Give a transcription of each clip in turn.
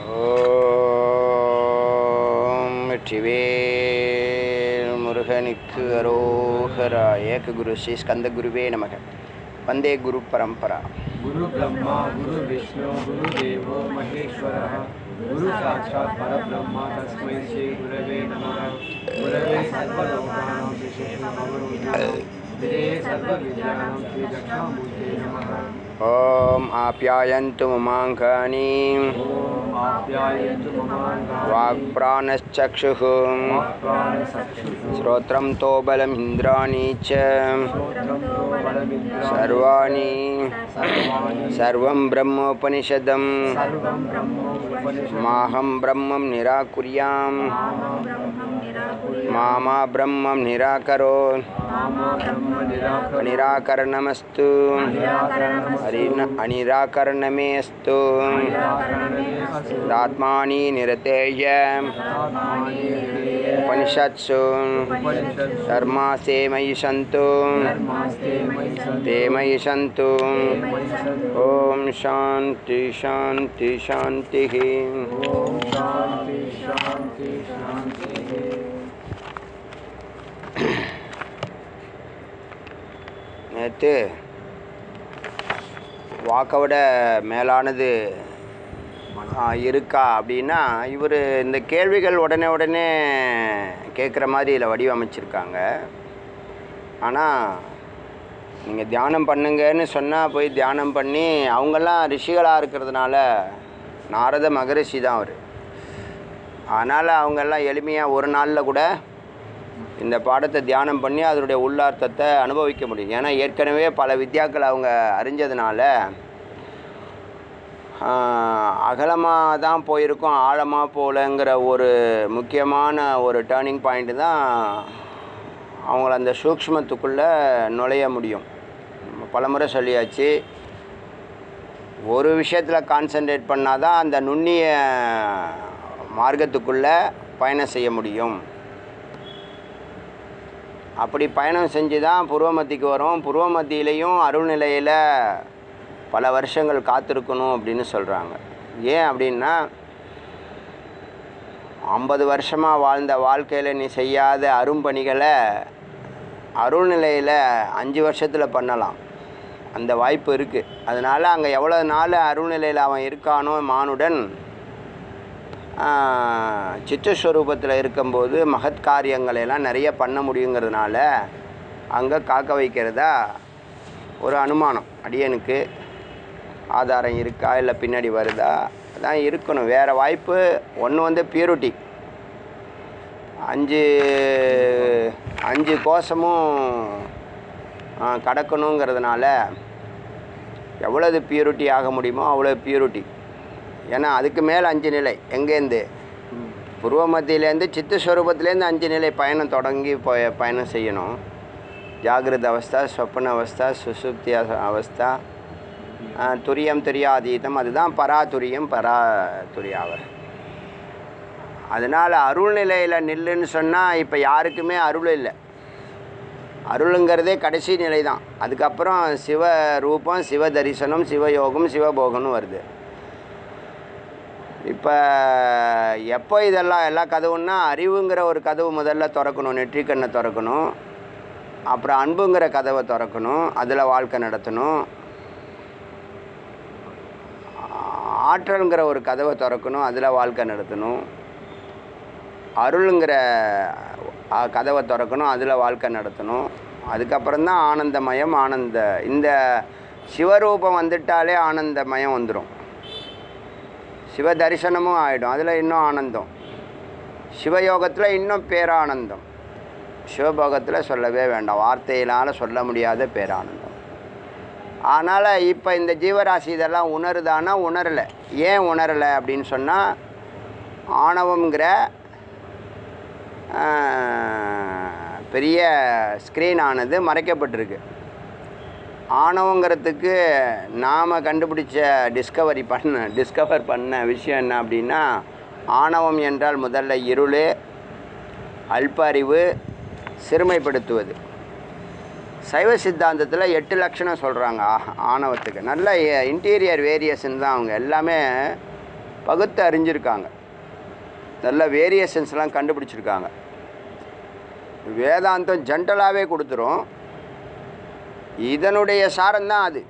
ஓம் வெற்றிவேல் முருகனுக்கு அரோகரா ஏக குரு ஸ்ரீ ஸ்கந்த குருவே நமக வந்தே குரு பரம்பரா गुरु ब्रह्मा गुरु विष्णु गुरु देवो महेश्वरः गुरु साक्षात् परब्रह्म तस्मै श्री गुरवे नमः गुरवे सर्वलोकानां विशेषमवरोधानं विदे सर्वविद्यानां श्री दक्षिणामूर्ते नमः ஓம் ஆப்யாயந்து மமாங்கானி ॐ आप्यायन्तु ममाङ्गानि वाक्प्राणश्चक्षुः वाक्प्राणचक्षुः श्रोत्रं तोबलम् इन्द्राणि च श्रोत्रं तो बलमिन्द्राणि सर्वाणि सर्वाणि सर्वं ब्रह्मोपनिषदं सर्वं ब्रह्मोपनिषत् माहं ब्रह्मं निराकुर्याम् मामा मामा ब्रह्मं निराकरो मामा ब्रह्म निराकरणं निराकरणमस्तु हरिन अनिराकरणमे अस्तु दात्मानि निरतेय उपनिषत्सु धर्मासे मयि सन्तु ते मयि सन्तु ॐ शान्ति शान्ति शान्तिः शान्ति शान्ति शान्तिः நேற்று வாக்கை விட மேலானது ஆ, இருக்கா அப்படின்னா இவர் இந்த கேள்விகள் உடனே உடனே கேட்குற மாதிரி இதில் வடிவமைச்சிருக்காங்க ஆனால் நீங்கள் தியானம் பண்ணுங்கன்னு சொன்னால் போய் தியானம் பண்ணி அவங்கெல்லாம் ரிஷிகளாக இருக்கிறதுனால நாரத மகரிஷி தான் அவர் அதனால் அவங்கெல்லாம் எளிமையாக ஒரு நாளில் கூட இந்த பாடத்தை தியானம் பண்ணி அதனுடைய உள்ளார்த்தத்தை அனுபவிக்க முடியும் ஏன்னா ஏற்கனவே பல வித்யாக்கள் அவங்க அறிஞ்சதுனால அகலமாக தான் போயிருக்கோம் ஆழமாக போகலங்கிற ஒரு முக்கியமான ஒரு டேர்னிங் பாயிண்ட்டு தான் அவங்கள அந்த சூக்ஷ்மத்துக்குள்ளே நுழைய முடியும் நம்ம பலமுறை சொல்லியாச்சு ஒரு விஷயத்தில் கான்சென்ட்ரேட் பண்ணால் தான் அந்த நுண்ணிய மார்க்கத்துக்குள்ளே பயணம் செய்ய முடியும் அப்படி பயணம் செஞ்சு தான் புருவமத்திக்கு வரும் புருவமத்தியிலையும் அருள்நிலையில் பல வருஷங்கள் காத்திருக்கணும் அப்படின்னு சொல்கிறாங்க ஏன் அப்படின்னா ஐம்பது வருஷமாக வாழ்ந்த வாழ்க்கையில் நீ செய்யாத அரும்பணிகளை அருள்நிலையில் அஞ்சு வருஷத்தில் பண்ணலாம் அந்த வாய்ப்பு இருக்குது அதனால் அங்கே எவ்வளோ நாள் அருள்நிலையில் அவன் இருக்கானோ மானுடன் சித்தஸ்வரூபத்தில் இருக்கும்போது மகத் காரியங்களை எல்லாம் நிறைய பண்ண முடியுங்கிறதுனால அங்கே காக்க வைக்கிறதா ஒரு அனுமானம் அடியனுக்கு ஆதாரம் இருக்கா இல்லை பின்னாடி வருதா அதான் இருக்கணும் வேறு வாய்ப்பு ஒன்று வந்து பியூரிட்டி அஞ்சு அஞ்சு கோஷமும் ஆ, கடக்கணுங்கிறதுனால எவ்வளவு பியூரிட்டி ஆக முடியுமோ அவ்வளோ பியூரிட்டி ஏன்னா அதுக்கு மேலே அஞ்சு நிலை எங்கேருந்து புருவ மத்தியிலேருந்து சித்தஸ்வரூபத்திலேருந்து அஞ்சு நிலை பயணம் தொடங்கி போய் பயணம் செய்யணும் ஜாகிரத அவஸ்தா சொப்பன அவஸ்தா சுசுப்தி அச- அவஸ்தா ஆ, துரியம் துரியாதீதம் அதுதான் பராதுரியம் பராதுரியாவர் அதனால் அருள்நிலையில் நில்லுன்னு சொன்னால் இப்போ யாருக்குமே அருள் இல்லை அருளுங்கிறதே கடைசி நிலை தான் அதுக்கப்புறம் சிவ ரூபம் சிவ தரிசனம் சிவயோகம் சிவபோகம்னு வருது இப்போ எப்போ இதெல்லாம் எல்லா கதவுன்னா அறிவுங்கிற ஒரு கதவு முதல்ல திறக்கணும் நெற்றிக்கண்ணை திறக்கணும் அப்புறம் அன்புங்கிற கதவை திறக்கணும் அதில் வாழ்க்கை நடத்தணும் ஆற்றல்ங்கிற ஒரு கதவை திறக்கணும் அதில் வாழ்க்கை நடத்தணும் அருளுங்கிற அ, கதவை திறக்கணும் அதில் வாழ்க்கை நடத்தணும் அதுக்கப்புறம் தான் ஆனந்தமயம் ஆனந்த இந்த சிவரூபம் வந்துட்டாலே ஆனந்தமயம் வந்துடும் சிவ தரிசனமும் ஆகிடும் அதில் இன்னும் ஆனந்தம் சிவயோகத்தில் இன்னும் பேரானந்தம் சிவபோகத்தில் சொல்லவே வேண்டாம் வார்த்தையினால் சொல்ல முடியாத பேரானந்தம் அதனால் இப்போ இந்த ஜீவராசி இதெல்லாம் உணருதானா உணரலை ஏன் உணரலை அப்படின்னு சொன்னால் ஆணவங்கிற ஆஹ், பெரிய ஸ்க்ரீன் ஆனது மறைக்கப்பட்டிருக்கு ஆணவங்கிறதுக்கு நாம் கண்டுபிடிச்ச டிஸ்கவரி பண்ண டிஸ்கவர் பண்ண விஷயம் என்ன அப்படின்னா ஆணவம் என்றால் முதல்ல இருள் அல்ப அறிவு சிறுமைப்படுத்துவது சைவ சித்தாந்தத்தில் எட்டு லட்சணம் சொல்கிறாங்க ஆணவத்துக்கு நல்ல இன்டீரியர் வேரியஸ்ன்னு தான் அவங்க எல்லாமே பகுத்து அறிஞ்சிருக்காங்க நல்ல வேரியேஷன்ஸ்லாம் கண்டுபிடிச்சிருக்காங்க வேதாந்தம் ஜென்ரலாகவே கொடுத்துரும் இதனுடைய சாரம்தான் அது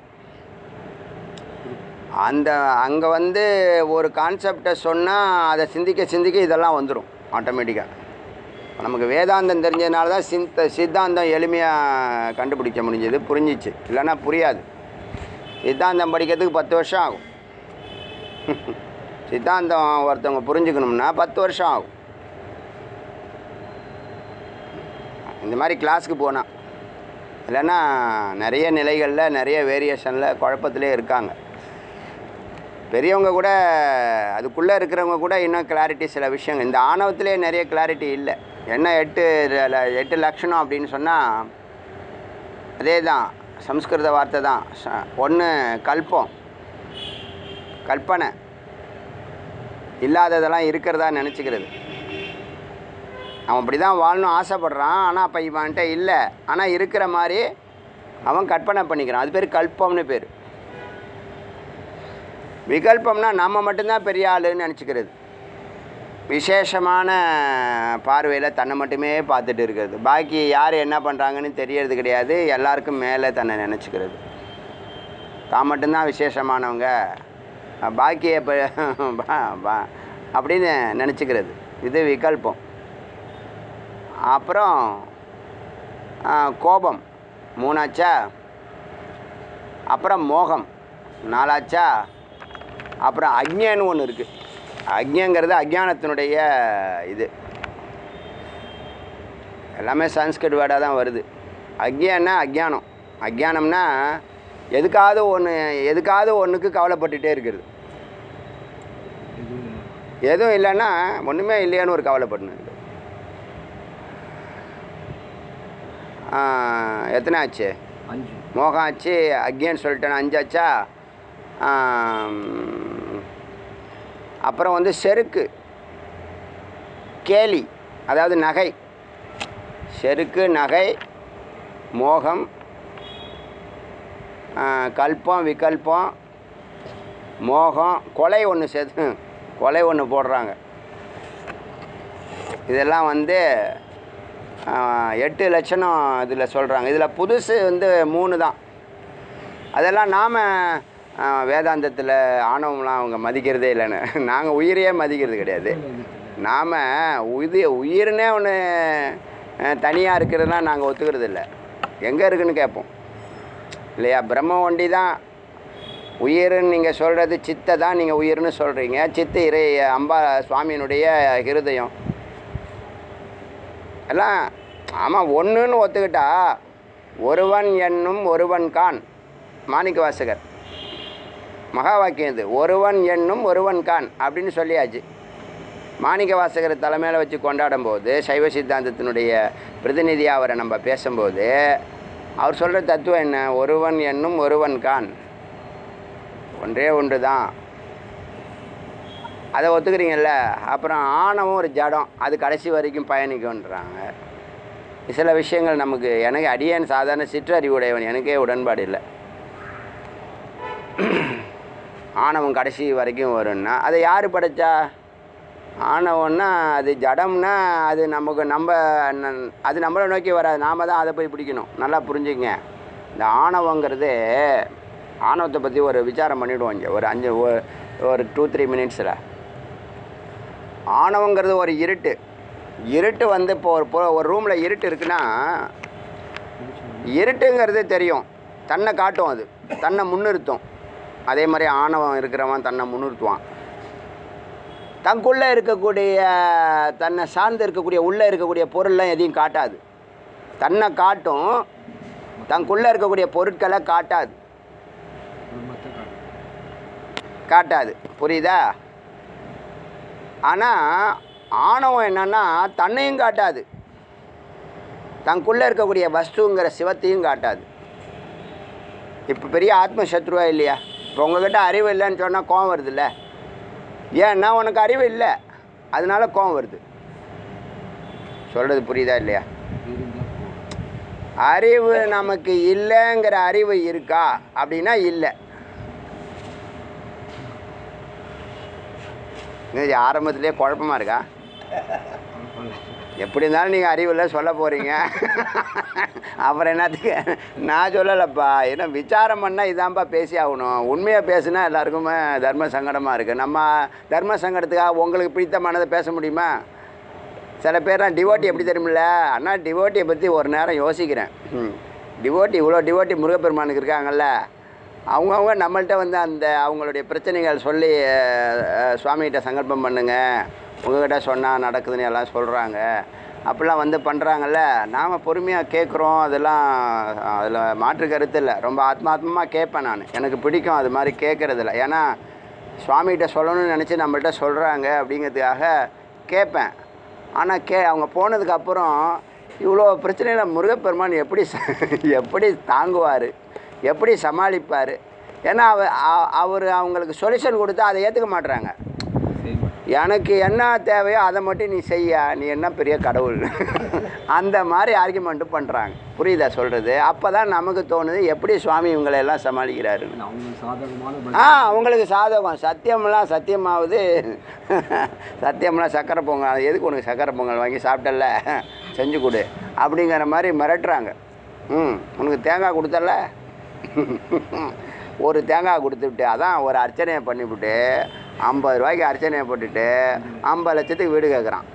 அந்த அங்கே வந்து ஒரு கான்செப்டை சொன்னால் அதை சிந்திக்க சிந்திக்க இதெல்லாம் வந்துடும் ஆட்டோமேட்டிக்காக நமக்கு வேதாந்தம் தெரிஞ்சதுனால தான் சிந்த சித்தாந்தம் எளிமையாக கண்டுபிடிக்க முடிஞ்சது புரிஞ்சிச்சு இல்லைன்னா புரியாது சித்தாந்தம் படிக்கிறதுக்கு பத்து வருஷம் ஆகும் சித்தாந்தம் ஒருத்தவங்க புரிஞ்சுக்கணும்னா பத்து வருஷம் ஆகும் இந்த மாதிரி கிளாஸுக்கு போனால் இல்லைன்னா நிறைய நிலைகளில் நிறைய வேரியேஷனில் குழப்பத்திலே இருக்காங்க பெரியவங்க கூட அதுக்குள்ளே இருக்கிறவங்க கூட இன்னும் கிளாரிட்டி சில விஷயங்கள் இந்த ஆணவத்திலே நிறைய கிளாரிட்டி இல்லை என்ன எட்டு ல- எட்டு லட்சணம் அப்படின்னு சொன்னால் அதே தான் சம்ஸ்கிருத வார்த்தை தான் ஒன்று கல்பம் கற்பனை இல்லாததெல்லாம் இருக்கிறதா நினச்சிக்கிறது அவன் அப்படி தான் வாழணும் ஆசைப்படுறான் ஆனால் அப்போ இவன்கிட்ட இல்லை ஆனால் இருக்கிற மாதிரி அவன் கற்பனை பண்ணிக்கிறான் அது பேர் கல்பம்னு பேர் விகல்பம்னா நம்ம மட்டும்தான் பெரிய ஆளுன்னு நினச்சிக்கிறது விசேஷமான பார்வையில் தன்னை மட்டுமே பார்த்துட்டு இருக்கிறது பாக்கி யார் என்ன பண்ணுறாங்கன்னு தெரியறது கிடையாது எல்லாருக்கும் மேலே தன்னை நினச்சிக்கிறது தான் மட்டும்தான் விசேஷமானவங்க பாக்கி இப்போ அப்படின்னு நினச்சிக்கிறது இது விகல்பம் அப்புறம் ஆ, கோபம் மூணாச்சா அப்புறம் மோகம் நாலாச்சா அப்புறம் அக்ஞான்னு ஒன்று இருக்குது அக்ஞங்கிறது அஜ்ஞானத்தினுடைய இது எல்லாமே சன்ஸ்கிருட் வேர்டாக தான் வருது அக்ஞான்னா அக்ஞானம் அக்ஞானம்னா எதுக்காவது ஒன்று எதுக்காவது ஒன்றுக்கு கவலைப்பட்டுட்டே இருக்கிறது எதுவும் எதுவும் இல்லைன்னா ஒன்றுமே இல்லையான்னு ஒரு கவலைப்படணும் எத்தனை ஆச்சு அஞ்சு மோகம் ஆச்சு அக்ஞான்னு சொல்லிட்டேன் அஞ்சாச்சா ஆம், அப்புறம் வந்து செருக்கு கேலி அதாவது நகை செருக்கு நகை மோகம் ஆ, கல்பம் விகல்பம் மோகம் கொலை ஒன்று சேர்த்து கொலை ஒன்று போடுறாங்க இதெல்லாம் வந்து ஆ, எட்டு லட்சணம் இதில் சொல்கிறாங்க இதில் புதுசு வந்து மூணு தான் அதெல்லாம் நாம் வேதாந்தத்தில் ஆணவம்லாம் அவங்க மதிக்கிறதே இல்லைன்னு நாங்கள் உயிரையே மதிக்கிறது கிடையாது நாம் உயிர் உயிர்னே ஒன்று தனியாக இருக்கிறதுலாம் நாங்கள் ஒத்துக்கிறது இல்லை எங்கே இருக்குன்னு கேட்போம் இல்லையா பிரம்ம ஒண்டி தான் உயிர்னு நீங்கள் சொல்கிறது சித்தை தான் நீங்கள் உயிர்னு சொல்கிறீங்க சித்து இறை அம்பா சுவாமியினுடைய ஹிருதயம் எல்லாம் ஆமாம் ஒன்றுன்னு ஒத்துக்கிட்டா ஒருவன் என்னும் ஒருவன் கான் மாணிக்க வாசகர் மகா வாக்கியம் இது ஒருவன் என்னும் ஒருவன் கான் அப்படின்னு சொல்லியாச்சு மாணிக்க வாசகர் தலைமையில் வச்சு கொண்டாடும் போது சைவ சித்தாந்தத்தினுடைய பிரதிநிதியாக அவரை நம்ம பேசும்போது அவர் சொல்கிற தத்துவம் என்ன ஒருவன் என்னும் ஒருவன் கான் ஒன்றே ஒன்று தான் அதை ஒத்துக்கிறீங்கல்ல அப்புறம் ஆணவம் ஒரு ஜடம் அது கடைசி வரைக்கும் பயணிக்கும்ன்றாங்க சில விஷயங்கள் நமக்கு எனக்கு அடியேன் சாதாரண சிற்றறிவுடையவன் எனக்கே உடன்பாடு இல்லை ஆணவம் கடைசி வரைக்கும் வரும்னா அதை யார் படைச்சா ஆணவம்னா அது ஜடம்னா அது நமக்கு நம்ம ந- அது நம்மளை நோக்கி வராது நாம தான் அதை போய் பிடிக்கணும் நல்லா புரிஞ்சுங்க இந்த ஆணவங்கிறது ஆணவத்தை பற்றி ஒரு விசாரம் பண்ணிவிடுவோம் இங்கே ஒரு அஞ்சு ஒ- ஒரு டூ த்ரீ மினிட்ஸில் ஆணவங்கிறது ஒரு இருட்டு இருட்டு வந்து இப்போ ஒரு பொ- ஒரு ரூமில் இருட்டு இருக்குன்னா இருட்டுங்கிறது தெரியும் தன்னை காட்டும் அது தன்னை முன்னிறுத்தும் அதே மாதிரி ஆணவம் இருக்கிறவன் தன்னை முன்னிறுத்துவான் தனக்குள்ளே இருக்கக்கூடிய தன்னை சார்ந்து இருக்கக்கூடிய உள்ளே இருக்கக்கூடிய பொருள்லாம் எதையும் காட்டாது தன்னை காட்டும் தனக்குள்ளே இருக்கக்கூடிய பொருட்களை காட்டாது பிரம்மத்தை காட்டும் காட்டாது புரியுதா ஆனால் ஆணவம் என்னன்னா தன்னையும் காட்டாது தனக்குள்ளே இருக்கக்கூடிய வஸ்துங்கிற சிவத்தையும் காட்டாது இப்போ பெரிய ஆத்ம சத்ருவா இல்லையா இப்போ உங்ககிட்ட அறிவு இல்லைன்னு சொன்னால் கோவம் வருதுல்ல ஏன்னா உனக்கு அறிவு இல்லை அதனால கோவம் வருது சொல்கிறது புரியுதா இல்லையா இருந்தால் போதும் அறிவு நமக்கு இல்லைங்கிற அறிவு இருக்கா அப்படின்னா இல்லை இது ஆரம்பத்திலே குழப்பமா இருக்கா எப்படி இருந்தாலும் நீங்கள் அறிவில் சொல்ல போகிறீங்க அப்புறம் என்னத்துக்கு நான் சொல்லலைப்பா ஏன்னா விசாரம் பண்ணால் இதான்ப்பா பேசி ஆகணும் உண்மையாக பேசுனா எல்லாருக்குமே தர்ம சங்கடமாக இருக்குது நம்ம தர்ம சங்கடத்துக்காக உங்களுக்கு பிடித்தமானதை பேச முடியுமா சில பேர்லாம் டிவோட்டி எப்படி தெரியுமில்ல அண்ணா டிவோட்டியை பற்றி ஒரு நேரம் யோசிக்கிறேன் டிவோட்டி இவ்வளோ டிவோட்டி முருகப்பெருமானுக்கு இருக்காங்கல்ல அவங்கவுங்க நம்மள்ட்ட வந்து அந்த அவங்களுடைய பிரச்சனைகள் சொல்லி அஹ், அஹ், சுவாமிகிட்ட சங்கல்பம் பண்ணுங்க உங்ககிட்ட சொன்னால் நடக்குதுன்னு எல்லாம் சொல்கிறாங்க அப்படிலாம் வந்து பண்ணுறாங்கல்ல நாம் பொறுமையாக கேட்குறோம் அதெல்லாம் அதில் மாற்று கருத்து இல்லை ரொம்ப ஆத்மாத்மமாக கேட்பேன் நான் எனக்கு பிடிக்கும் அது மாதிரி கேட்குறதில்ல ஏன்னா சுவாமிகிட்ட சொல்லணும்னு நினச்சி நம்மள்ட்ட சொல்கிறாங்க அப்படிங்கிறதுக்காக கேட்பேன் ஆனால் கே அவங்க போனதுக்கப்புறம் இவ்வளோ பிரச்சனையில் முருகப்பெருமான் எப்படி ச- எப்படி தாங்குவார் எப்படி சமாளிப்பார் ஏன்னா அவ அவர் அவங்களுக்கு சொல்யூஷன் கொடுத்தா அதை ஏற்றுக்க மாட்றாங்க செய்ய மாட்டேன் எனக்கு என்ன தேவையோ அதை மட்டும் நீ செய்ய நீ என்ன பெரிய கடவுள் அந்த மாதிரி ஆர்குமெண்ட்டு பண்ணுறாங்க புரியுதா சொல்கிறது அப்போ தான் நமக்கு தோணுது எப்படி சுவாமி இவங்களை எல்லாம் சமாளிக்கிறாருன்னு இல்லை அவங்களுக்கு சாதகமான ஆ பதில் அவங்களுக்கு சாதகம் சத்தியம்லாம் சத்தியமாவது சத்தியம்லாம் சக்கரை பொங்கல் அது எதுக்கு உனக்கு சக்கரை பொங்கல் வாங்கி சாப்பிட்டல செஞ்சு கொடு அப்படிங்கிற மாதிரி மிரட்டுறாங்க ம் உனக்கு தேங்காய் கொடுத்தல ஒரு தேங்காய் கொடுத்துவிட்டு அதான் ஒரு அர்ச்சனையை பண்ணிவிட்டு ஐம்பது ரூபாய்க்கு அர்ச்சனையை போட்டுட்டு ஐம்பது லட்சத்துக்கு வீடு கேட்குறான்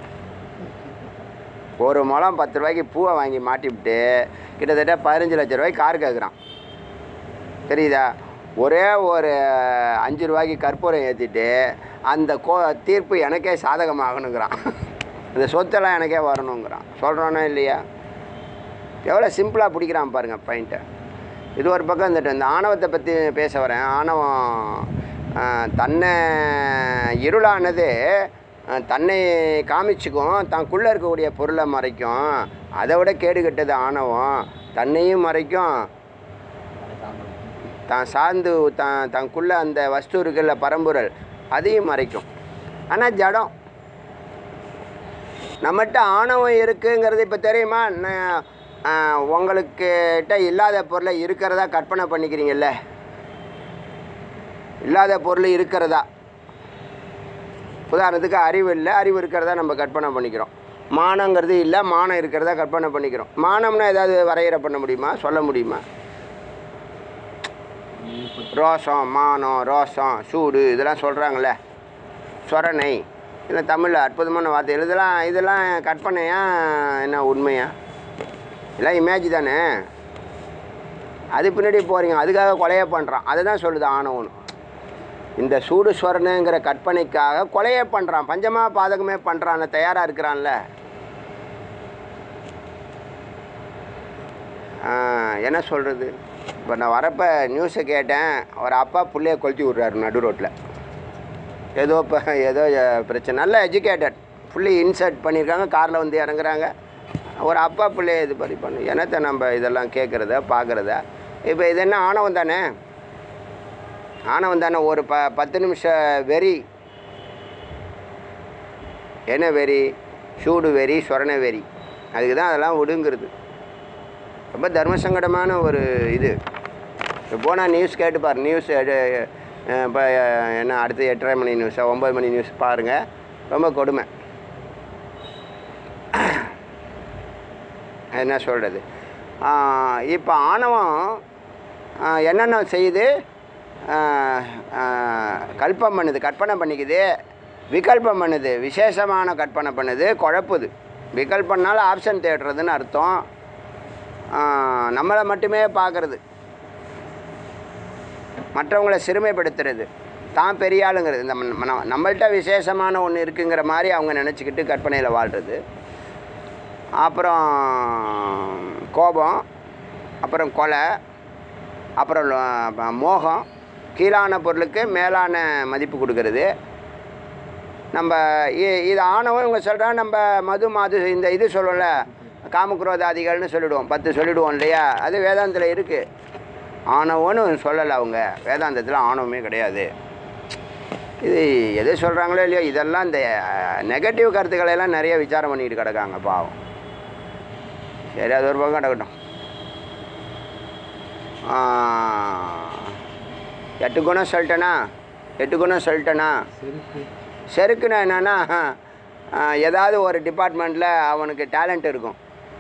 ஒரு முழம் பத்து ரூபாய்க்கு பூவை வாங்கி மாட்டிவிட்டு கிட்டத்தட்ட பதினஞ்சு லட்ச ரூபாய்க்கு கார் கேட்குறான் தெரியுதா ஒரே ஒரு அஞ்சு ரூபாய்க்கு கற்பூரம் ஏற்றிட்டு அந்த கோ தீர்ப்பு எனக்கே சாதகமாகணுங்கிறான் இந்த சொத்தெல்லாம் எனக்கே வரணுங்கிறான் சொல்கிறானோ இல்லையா எவ்வளோ சிம்பிளாக பிடிக்கிறான் பாருங்க பாயிண்ட்டை இது ஒரு பக்கம் இருந்துட்டு இந்த ஆணவத்தை பற்றி பேச வரேன் ஆணவம் ஆஹ், தன்னை இருளானது ஆஹ், தன்னை காமிச்சுக்கும் தனக்குள்ளே இருக்கக்கூடிய பொருளை மறைக்கும் அதை விட கேடு கெட்டது ஆணவம் தன்னையும் மறைக்கும் தான் சார்ந்து தான் தனக்குள்ள அந்த வஸ்து இருக்குல்ல பரம்பொருள் அதையும் மறைக்கும் ஆனால் ஜடம் நம்மகிட்ட ஆணவம் இருக்குங்கிறது இப்போ தெரியுமா நான், ஆ, உங்களுக்கிட்ட இல்லாத பொருளை இருக்கிறதா கற்பனை பண்ணிக்கிறீங்கல்ல இல்லாத பொருள் இருக்கிறதா உதாரணத்துக்கு அறிவு இல்லை அறிவு இருக்கிறதா நம்ம கற்பனை பண்ணிக்கிறோம் மானங்கிறது இல்லை மானம் இருக்கிறதா கற்பனை பண்ணிக்கிறோம் மானம்னா ஏதாவது வரையறை பண்ண முடியுமா சொல்ல முடியுமா ரோசம் மானம் ரோசம் சூடு இதெல்லாம் சொல்கிறாங்களே சொரணை இதெல்லாம் தமிழில் அற்புதமான வார்த்தைகள் இதெல்லாம் இதெல்லாம் கற்பனையா என்ன உண்மையா இதெல்லாம் இமேஜ் தானே அது பின்னாடி போகிறீங்க அதுக்காக கொலையே பண்ணுறான் அதை தான் சொல்லுது ஆணவன் இந்த சூடு சொரணங்கிற கற்பனைக்காக கொலையே பண்ணுறான் பஞ்சமா பாதகமே பண்ணுறான்ல தயாராக இருக்கிறான்ல ஆ, என்ன சொல்கிறது இப்போ நான் வரப்போ நியூஸை கேட்டேன் ஒரு அப்பா பிள்ளைய கொளுத்தி விட்றாரு நடு ரோட்டில் ஏதோ இப்போ ஏதோ அஹ், பிரச்சனை நல்ல எஜுகேட்டட் ஃபுல்லி இன்சர்ட் பண்ணியிருக்காங்க காரில் வந்து இறங்குறாங்க ஒரு அப்பா பிள்ளைய இது பண்ணி பண்ணு என்னத்தை நம்ம இதெல்லாம் கேட்குறத பார்க்குறத இப்போ இது என்ன ஆணவம் தானே ஆணவம் தானே ஒரு ப பத்து நிமிஷம் வெறி என்ன வெறி சூடு வெறி சொரண வெறி அதுக்கு தான் அதெல்லாம் விடுங்கிறது ரொம்ப தர்ம சங்கடமான ஒரு இது இப்போ போனால் நியூஸ் கேட்டுப்பார் நியூஸ் இப்போ என்ன அடுத்து எட்டரை மணி நியூஸ் ஒம்பது மணி நியூஸ் பாருங்கள் ரொம்ப கொடுமை என்ன சொல்கிறது இப்போ ஆணவம் ஆ, என்னென்ன செய்யுது ஆ, ஆ, கல்பம் பண்ணுது கற்பனை பண்ணிக்குது விகல்பம் பண்ணுது விசேஷமான கற்பனை பண்ணுது குழப்புது விகல்பம்னால ஆப்ஷன் தேடுறதுன்னு அர்த்தம் ஆ, நம்மளை மட்டுமே பார்க்குறது மற்றவங்களை சிறுமைப்படுத்துறது தான் பெரிய ஆளுங்கிறது இந்த நம்ம- நம்ம- நம்மள்ட்ட விசேஷமான ஒன்று இருக்குங்கிற மாதிரி அவங்க நினச்சிக்கிட்டு கற்பனையில் வாழ்கிறது அப்புறம் கோபம் அப்புறம் கொலை அப்புறம் லோ- மோகம் கீழான பொருளுக்கு மேலான மதிப்பு கொடுக்கறது நம்ம இ- இது ஆணவம் இவங்க சொல்கிறா நம்ம மது மாது இந்த இது சொல்லுவோம்ல காமக்ரோதாதிகள்னு சொல்லிடுவோம் பத்து சொல்லிடுவோம் இல்லையா அது வேதாந்தத்தில் இருக்குது ஆணவம்னு சொல்லலை அவங்க வேதாந்தத்தில் ஆணவமே கிடையாது இது எது சொல்கிறாங்களோ இல்லையோ இதெல்லாம் இந்த நெகட்டிவ் கருத்துக்களை எல்லாம் நிறைய விசாரம் பண்ணிட்டு கிடக்காங்க பாவம் சரி அது ஒரு பக்கம் கிடக்கட்டும் ஆ, எட்டு குணம் சொல்லிட்டேனா எட்டு குணம் சொல்லிட்டேனா செருப்பு செருக்குன்னா என்னென்னா ஏதாவது ஒரு டிபார்ட்மெண்ட்டில் அவனுக்கு டேலண்ட் இருக்கும்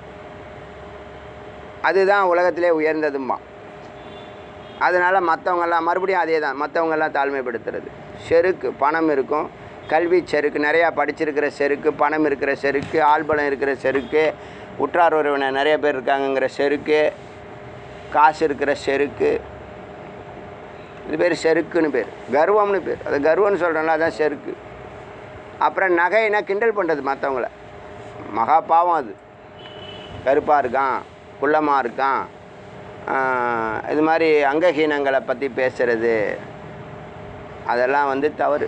அதுதான் உலகத்திலே உயர்ந்ததும்மா அதனால் மற்றவங்கெல்லாம் மறுபடியும் அதே தான் மற்றவங்கெல்லாம் தாழ்மைப்படுத்துறது செருக்கு பணம் இருக்கும் கல்வி செருக்கு நிறையா படிச்சிருக்கிற செருக்கு பணம் இருக்கிற செருக்கு ஆள்பலம் இருக்கிற செருக்கு உற்றார் உறவினர் நிறைய பேர் இருக்காங்கங்கிற செருக்கு காசு இருக்கிற செருக்கு இது பேர் செருக்குன்னு பேர் கர்வம்னு பேர் அது கர்வம்னு சொல்கிறோம்ல அதான் செருக்கு அப்புறம் நகைனா கிண்டல் பண்ணுறது மற்றவங்கள மகா பாவம் அது கருப்பாக இருக்கான் குள்ளமாக இருக்கான் ஆஹ், இது மாதிரி அங்கஹீனங்களை பற்றி பேசுறது அதெல்லாம் வந்து தவறு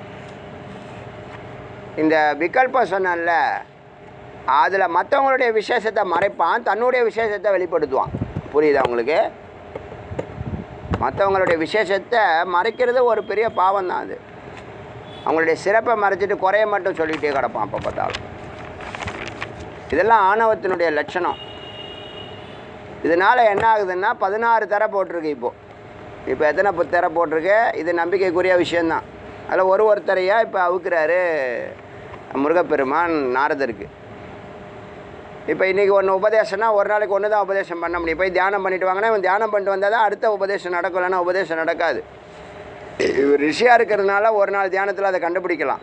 இந்த விகல்பம் சொன்னேன்ல அதில் மற்றவங்களுடைய விசேஷத்தை மறைப்பான் தன்னுடைய விசேஷத்தை வெளிப்படுத்துவான் புரியுதா உங்களுக்கு மற்றவங்களுடைய விசேஷத்தை மறைக்கிறது ஒரு பெரிய பாவம் தான் அது அவங்களுடைய சிறப்பை மறைச்சிட்டு குறைய மட்டும் சொல்லிகிட்டே கிடப்பான் அப்போ பார்த்தாலும் இதெல்லாம் ஆணவத்தினுடைய லட்சணம் இதனால் என்ன ஆகுதுன்னா பதினாறு தர போட்டிருக்கு இப்போது இப்போ எத்தனை பு- திரை போட்டிருக்கு இது நம்பிக்கைக்குரிய விஷயந்தான் அதில் ஒரு ஒருத்தரையாக இப்போ அவுக்குறாரு முருகப்பெருமான் நாரதருக்கு இப்போ இன்றைக்கி ஒன்று உபதேசம்னா ஒரு நாளைக்கு ஒன்று தான் உபதேசம் பண்ண முடியும் போய் தியானம் பண்ணிட்டு வாங்கன்னா இவன் தியானம் பண்ணிட்டு வந்தால் தான் அடுத்த உபதேசம் நடக்கும் இல்லைன்னா உபதேசம் நடக்காது இவர் ரிஷியாக இருக்கிறதுனால ஒரு நாள் தியானத்தில் அதை கண்டுபிடிக்கலாம்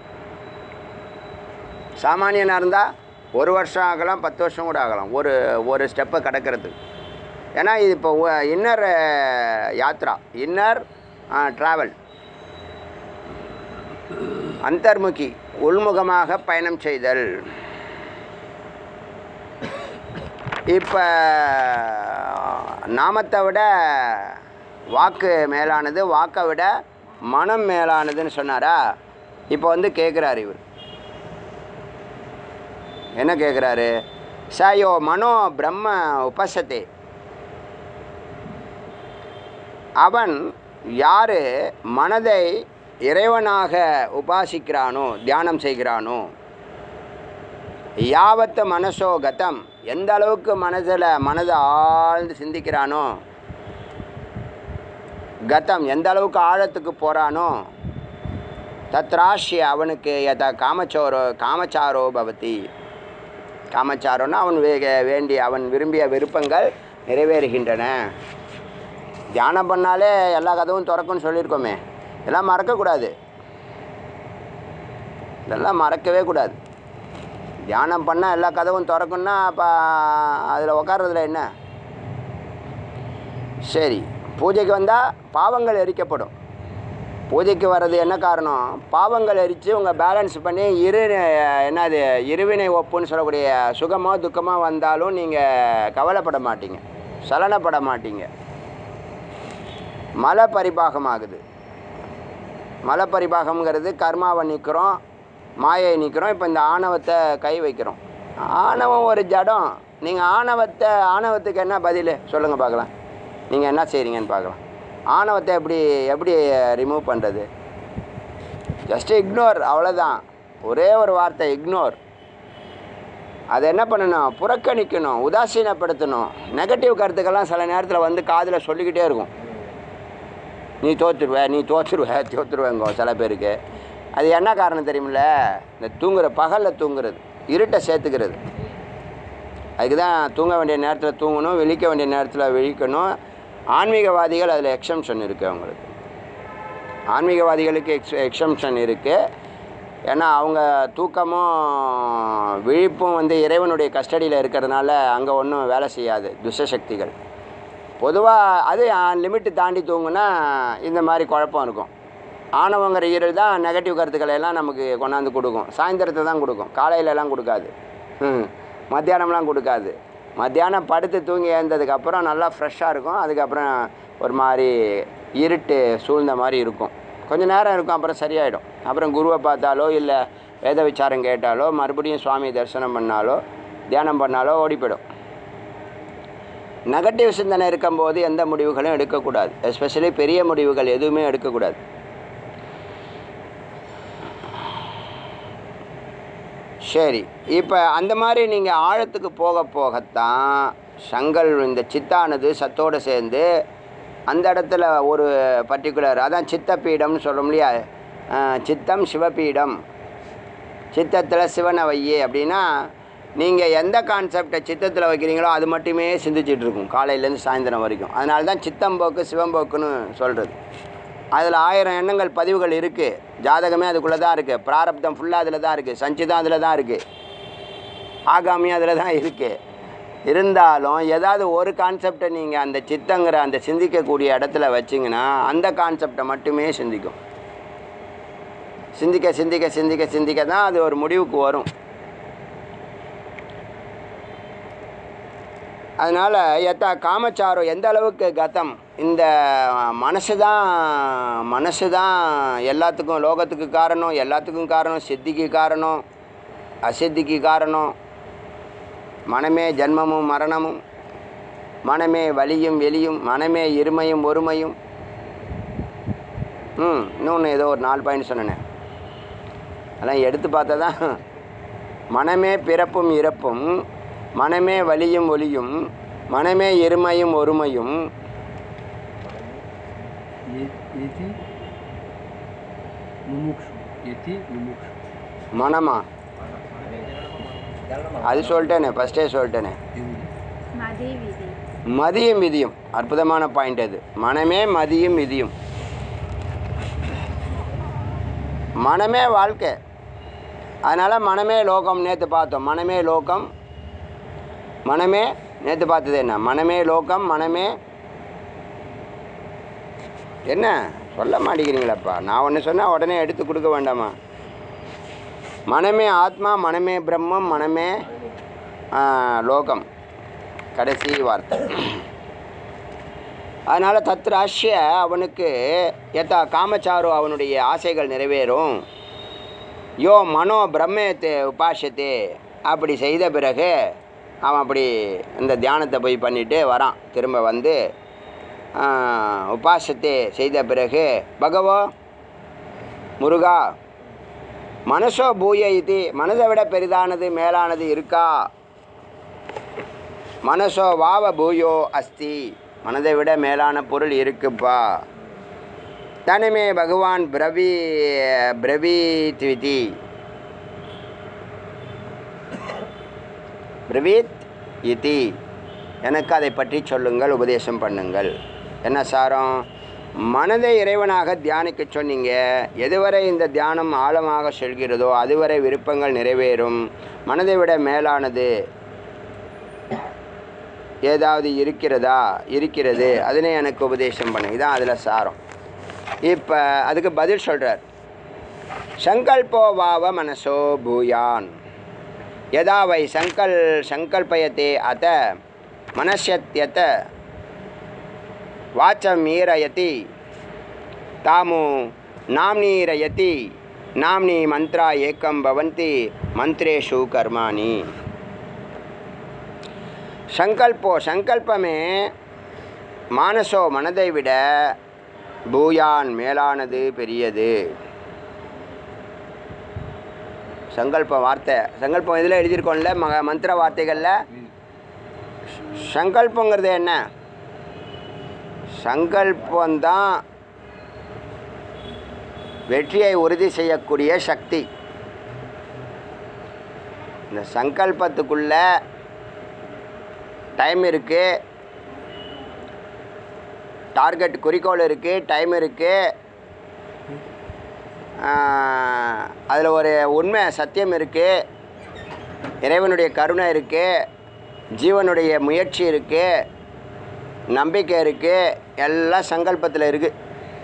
சாமானியனாக இருந்தால் ஒரு வருஷம் ஆகலாம் பத்து வருஷம் கூட ஆகலாம் ஒரு ஒரு ஸ்டெப்பை கடக்கிறதுக்கு ஏன்னா இது இப்போ இன்னர் யாத்ரா இன்னர் ட்ராவல் அந்தர்முகி உள்முகமாக பயணம் செய்தல் இப்போ நாமத்தை விட வாக்கு மேலானது வாக்கை விட மனம் மேலானதுன்னு சொன்னாரா இப்போ வந்து கேட்குறாரு இவர் என்ன கேட்குறாரு சாயோ மனோ பிரம்ம உபசத்தே அவன் யார் மனதை இறைவனாக உபாசிக்கிறானோ தியானம் செய்கிறானோ யாவத்து மனசோ கதம் எந்த அளவுக்கு மனதில் மனதை ஆழ்ந்து சிந்திக்கிறானோ கதம் எந்த அளவுக்கு ஆழத்துக்கு போகிறானோ தத்ராஷ்ய அவனுக்கு யதா காமச்சோரோ காமச்சாரோ பவதி காமச்சாரோன்னா அவன் வே வேண்டிய அவன் விரும்பிய விருப்பங்கள் நிறைவேறுகின்றன தியானம் பண்ணாலே எல்லா கதவும் திறக்கும்னு சொல்லியிருக்கோமே இதெல்லாம் மறக்கக்கூடாது இதெல்லாம் மறக்கவே கூடாது தியானம் பண்ணால் எல்லா கதவும் திறக்கும்னா அப்போ அதில் உட்கார்றதுல என்ன சரி பூஜைக்கு வந்தால் பாவங்கள் எரிக்கப்படும் பூஜைக்கு வர்றது என்ன காரணம் பாவங்கள் எரித்து உங்கள் பேலன்ஸ் பண்ணி இரு என்னது இருவினை ஒப்புன்னு சொல்லக்கூடிய சுகமோ துக்கமோ வந்தாலும் நீங்கள் கவலைப்பட மாட்டீங்க சலனப்பட மாட்டீங்க மல பரிபாகமாகுது மல பரிபாகம்ங்கிறது கர்மாவை நிற்கிறோம் மாயை நிற்கிறோம் இப்போ இந்த ஆணவத்தை கை வைக்கிறோம் ஆணவம் ஒரு ஜடம் நீங்கள் ஆணவத்தை ஆணவத்துக்கு என்ன பதில் சொல்லுங்கள் பார்க்கலாம் நீங்கள் என்ன செய்கிறீங்கன்னு பார்க்கலாம் ஆணவத்தை எப்படி எப்படி ரிமூவ் பண்ணுறது ஜஸ்ட்டு இக்னோர் அவ்வளோதான் ஒரே ஒரு வார்த்தை இக்னோர் அதை என்ன பண்ணணும் புறக்கணிக்கணும் உதாசீனப்படுத்தணும் நெகட்டிவ் கருத்துக்கெல்லாம் சில நேரத்தில் வந்து காதில் சொல்லிக்கிட்டே இருக்கும் நீ தோற்றுருவ நீ தோற்றுருவ தோற்றுருவேங்கோ சில பேருக்கு அது என்ன காரணம் தெரியுமில்ல இந்த தூங்குற பகலில் தூங்குறது இருட்டை சேர்த்துக்கிறது அதுக்கு தான் தூங்க வேண்டிய நேரத்தில் தூங்கணும் விழிக்க வேண்டிய நேரத்தில் விழிக்கணும் ஆன்மீகவாதிகள் அதில் எக்ஸம்ஷன் இருக்குது அவங்களுக்கு ஆன்மீகவாதிகளுக்கு எக்ஸ் எக்ஸம்ஷன் இருக்குது ஏன்னா அவங்க தூக்கமும் விழிப்பும் வந்து இறைவனுடைய கஸ்டடியில் இருக்கிறதுனால அங்கே ஒன்றும் வேலை செய்யாது துஷ்டசக்திகள் பொதுவாக அது லிமிட்டு தாண்டி தூங்குனா இந்த மாதிரி குழப்பம் இருக்கும் ஆணவங்கிற ஈரல் தான் நெகட்டிவ் கருத்துக்களை எல்லாம் நமக்கு கொண்டாந்து கொடுக்கும் சாயந்தரத்தை தான் கொடுக்கும் காலையிலலாம் கொடுக்காது ம் மத்தியானம்லாம் கொடுக்காது மத்தியானம் படுத்து தூங்கி எழுந்ததுக்கப்புறம் நல்லா ஃப்ரெஷ்ஷாக இருக்கும் அதுக்கப்புறம் ஒரு மாதிரி இருட்டு சூழ்ந்த மாதிரி இருக்கும் கொஞ்ச நேரம் இருக்கும் அப்புறம் சரியாயிடும் அப்புறம் குருவை பார்த்தாலோ இல்லை வேத விசாரம் கேட்டாலோ மறுபடியும் சுவாமி தரிசனம் பண்ணாலோ தியானம் பண்ணாலோ ஓடி போயிடும் நெகட்டிவ் சிந்தனை இருக்கும்போது எந்த முடிவுகளும் எடுக்கக்கூடாது எஸ்பெஷலி பெரிய முடிவுகள் எதுவுமே எடுக்கக்கூடாது சரி இப்போ அந்த மாதிரி நீங்கள் ஆழத்துக்கு போக போகத்தான் சங்கல் இந்த சித்தானது சத்தோடு சேர்ந்து அந்த இடத்துல ஒரு பர்டிகுலர் அதான் சித்த பீடம்னு சொல்ல இல்லையா ஆஹ், சித்தம் சிவபீடம் சித்தத்தில் சிவனை வையே அப்படின்னா நீங்கள் எந்த கான்செப்டை சித்தத்தில் வைக்கிறீங்களோ அது மட்டுமே சிந்திச்சிட்டு இருக்கும் காலையிலேருந்து சாயந்தரம் வரைக்கும் அதனால தான் சித்தம்போக்கு சிவம்போக்குன்னு சொல்கிறது அதில் ஆயிரம் எண்ணங்கள் பதிவுகள் இருக்குது ஜாதகமே அதுக்குள்ளே தான் இருக்குது பிராரப்தம் ஃபுல்லாக அதில் தான் இருக்குது சஞ்சிதம் அதில் தான் இருக்குது ஆகாமியும் அதில் தான் இருக்குது இருந்தாலும் ஏதாவது ஒரு கான்செப்டை நீங்கள் அந்த சித்தங்கிற அந்த சிந்திக்கக்கூடிய இடத்துல வச்சிங்கன்னா அந்த கான்செப்டை மட்டுமே சிந்திக்கும் சிந்திக்க சிந்திக்க சிந்திக்க சிந்திக்க தான் அது ஒரு முடிவுக்கு வரும் அதனால் எத்தா காமச்சாரம் எந்த அளவுக்கு கதம் இந்த மனசு தான் மனசு தான் எல்லாத்துக்கும் லோகத்துக்கு காரணம் எல்லாத்துக்கும் காரணம் சித்திக்கு காரணம் அசித்திக்கு காரணம் மனமே ஜன்மமும் மரணமும் மனமே வலியும் வெளியும் மனமே இருமையும் ஒருமையும் ம் இன்னொன்று ஏதோ ஒரு நாலு பாயிண்ட் சொன்னேனே அதெல்லாம் எடுத்து பார்த்தா தான் மனமே பிறப்பும் இறப்பும் மனமே வலியும் ஒலியும் மனமே எருமையும் ஒருமையும் ये यति मुमुक्षु यति मुमुक्षु மனமா அது சொல்லிட்டேனே ஃபஸ்ட்டே சொல்லிட்டேனே एवढी மதி விதி மதியும் விதியும் அற்புதமான பாயிண்ட் அது மனமே மதியும் விதியும் மனமே வாழ்க்கை அதனால் மனமே லோகம் நேற்று பார்த்தோம் மனமே லோகம் மனமே நேற்று பார்த்தது என்ன மனமே லோகம் மனமே என்ன சொல்ல மாட்டேங்கிறீங்களப்பா நான் ஒன்று சொன்னால் உடனே எடுத்து கொடுக்க வேண்டாமா மனமே ஆத்மா மனமே பிரம்மம் மனமே ஆ, லோகம் கடைசி வார்த்தை அதனால் தத்ராஷ்ய அவனுக்கு எத்தா காமச்சாரு அவனுடைய ஆசைகள் நிறைவேறும் யோ மனோ பிரம்மேத்தே உபாசத்தே அப்படி செய்த பிறகு அவன் அப்படி இந்த தியானத்தை போய் பண்ணிட்டு வரான் திரும்ப வந்து ஆஹ், உபாசத்தை செய்த பிறகு பகவோ முருகா மனசோ பூய இது மனதை விட பெரிதானது மேலானது இருக்கா மனசோ வாவ பூயோ அஸ்தி மனதை விட மேலான பொருள் இருக்குப்பா தனிமே பகவான் பிரவி பிரவீத்விதி பிரவீத் இதி எனக்கு அதை பற்றி சொல்லுங்கள் உபதேசம் பண்ணுங்கள் என்ன சாரம் மனதை இறைவனாக தியானிக்க சொன்னீங்க எதுவரை இந்த தியானம் ஆழமாக செல்கிறதோ அதுவரை விருப்பங்கள் நிறைவேறும் மனதை விட மேலானது ஏதாவது இருக்கிறதா இருக்கிறது அதனை எனக்கு உபதேசம் பண்ணு இதான் அதில் சாரம் இப்போ அதுக்கு பதில் சொல்கிறார் சங்கல்போ வாவ மனசோ பூயான் யதா வை சங்கல் சங்கல்பயத்தே அத மனசத்யத வாச்சம் ஈரயதி தாமு நாம்னீரயதி நாம்னி மந்த்ரா ஏக்கம் பவந்தி மந்த்ரேஷு கர்மாணி சங்கல்போ சங்கல்பமே மானசோ மனதை விட பூயான் மேலானது பெரியது சங்கல்ப வார்த்தை சங்கல்பம் இதில் எழுதியிருக்கோம்ல மக மந்திர வார்த்தைகளில் சங்கல்பங்கிறது என்ன சங்கல்பந்தான் வெற்றியை உறுதி செய்யக்கூடிய சக்தி இந்த சங்கல்பத்துக்குள்ள டைம் இருக்குது டார்கெட் குறிக்கோள் இருக்குது டைம் இருக்குது அதில் ஒரு உண்மை சத்தியம் இருக்குது இறைவனுடைய கருணை இருக்குது ஜீவனுடைய முயற்சி இருக்குது நம்பிக்கை இருக்குது எல்லாம் சங்கல்பத்தில் இருக்குது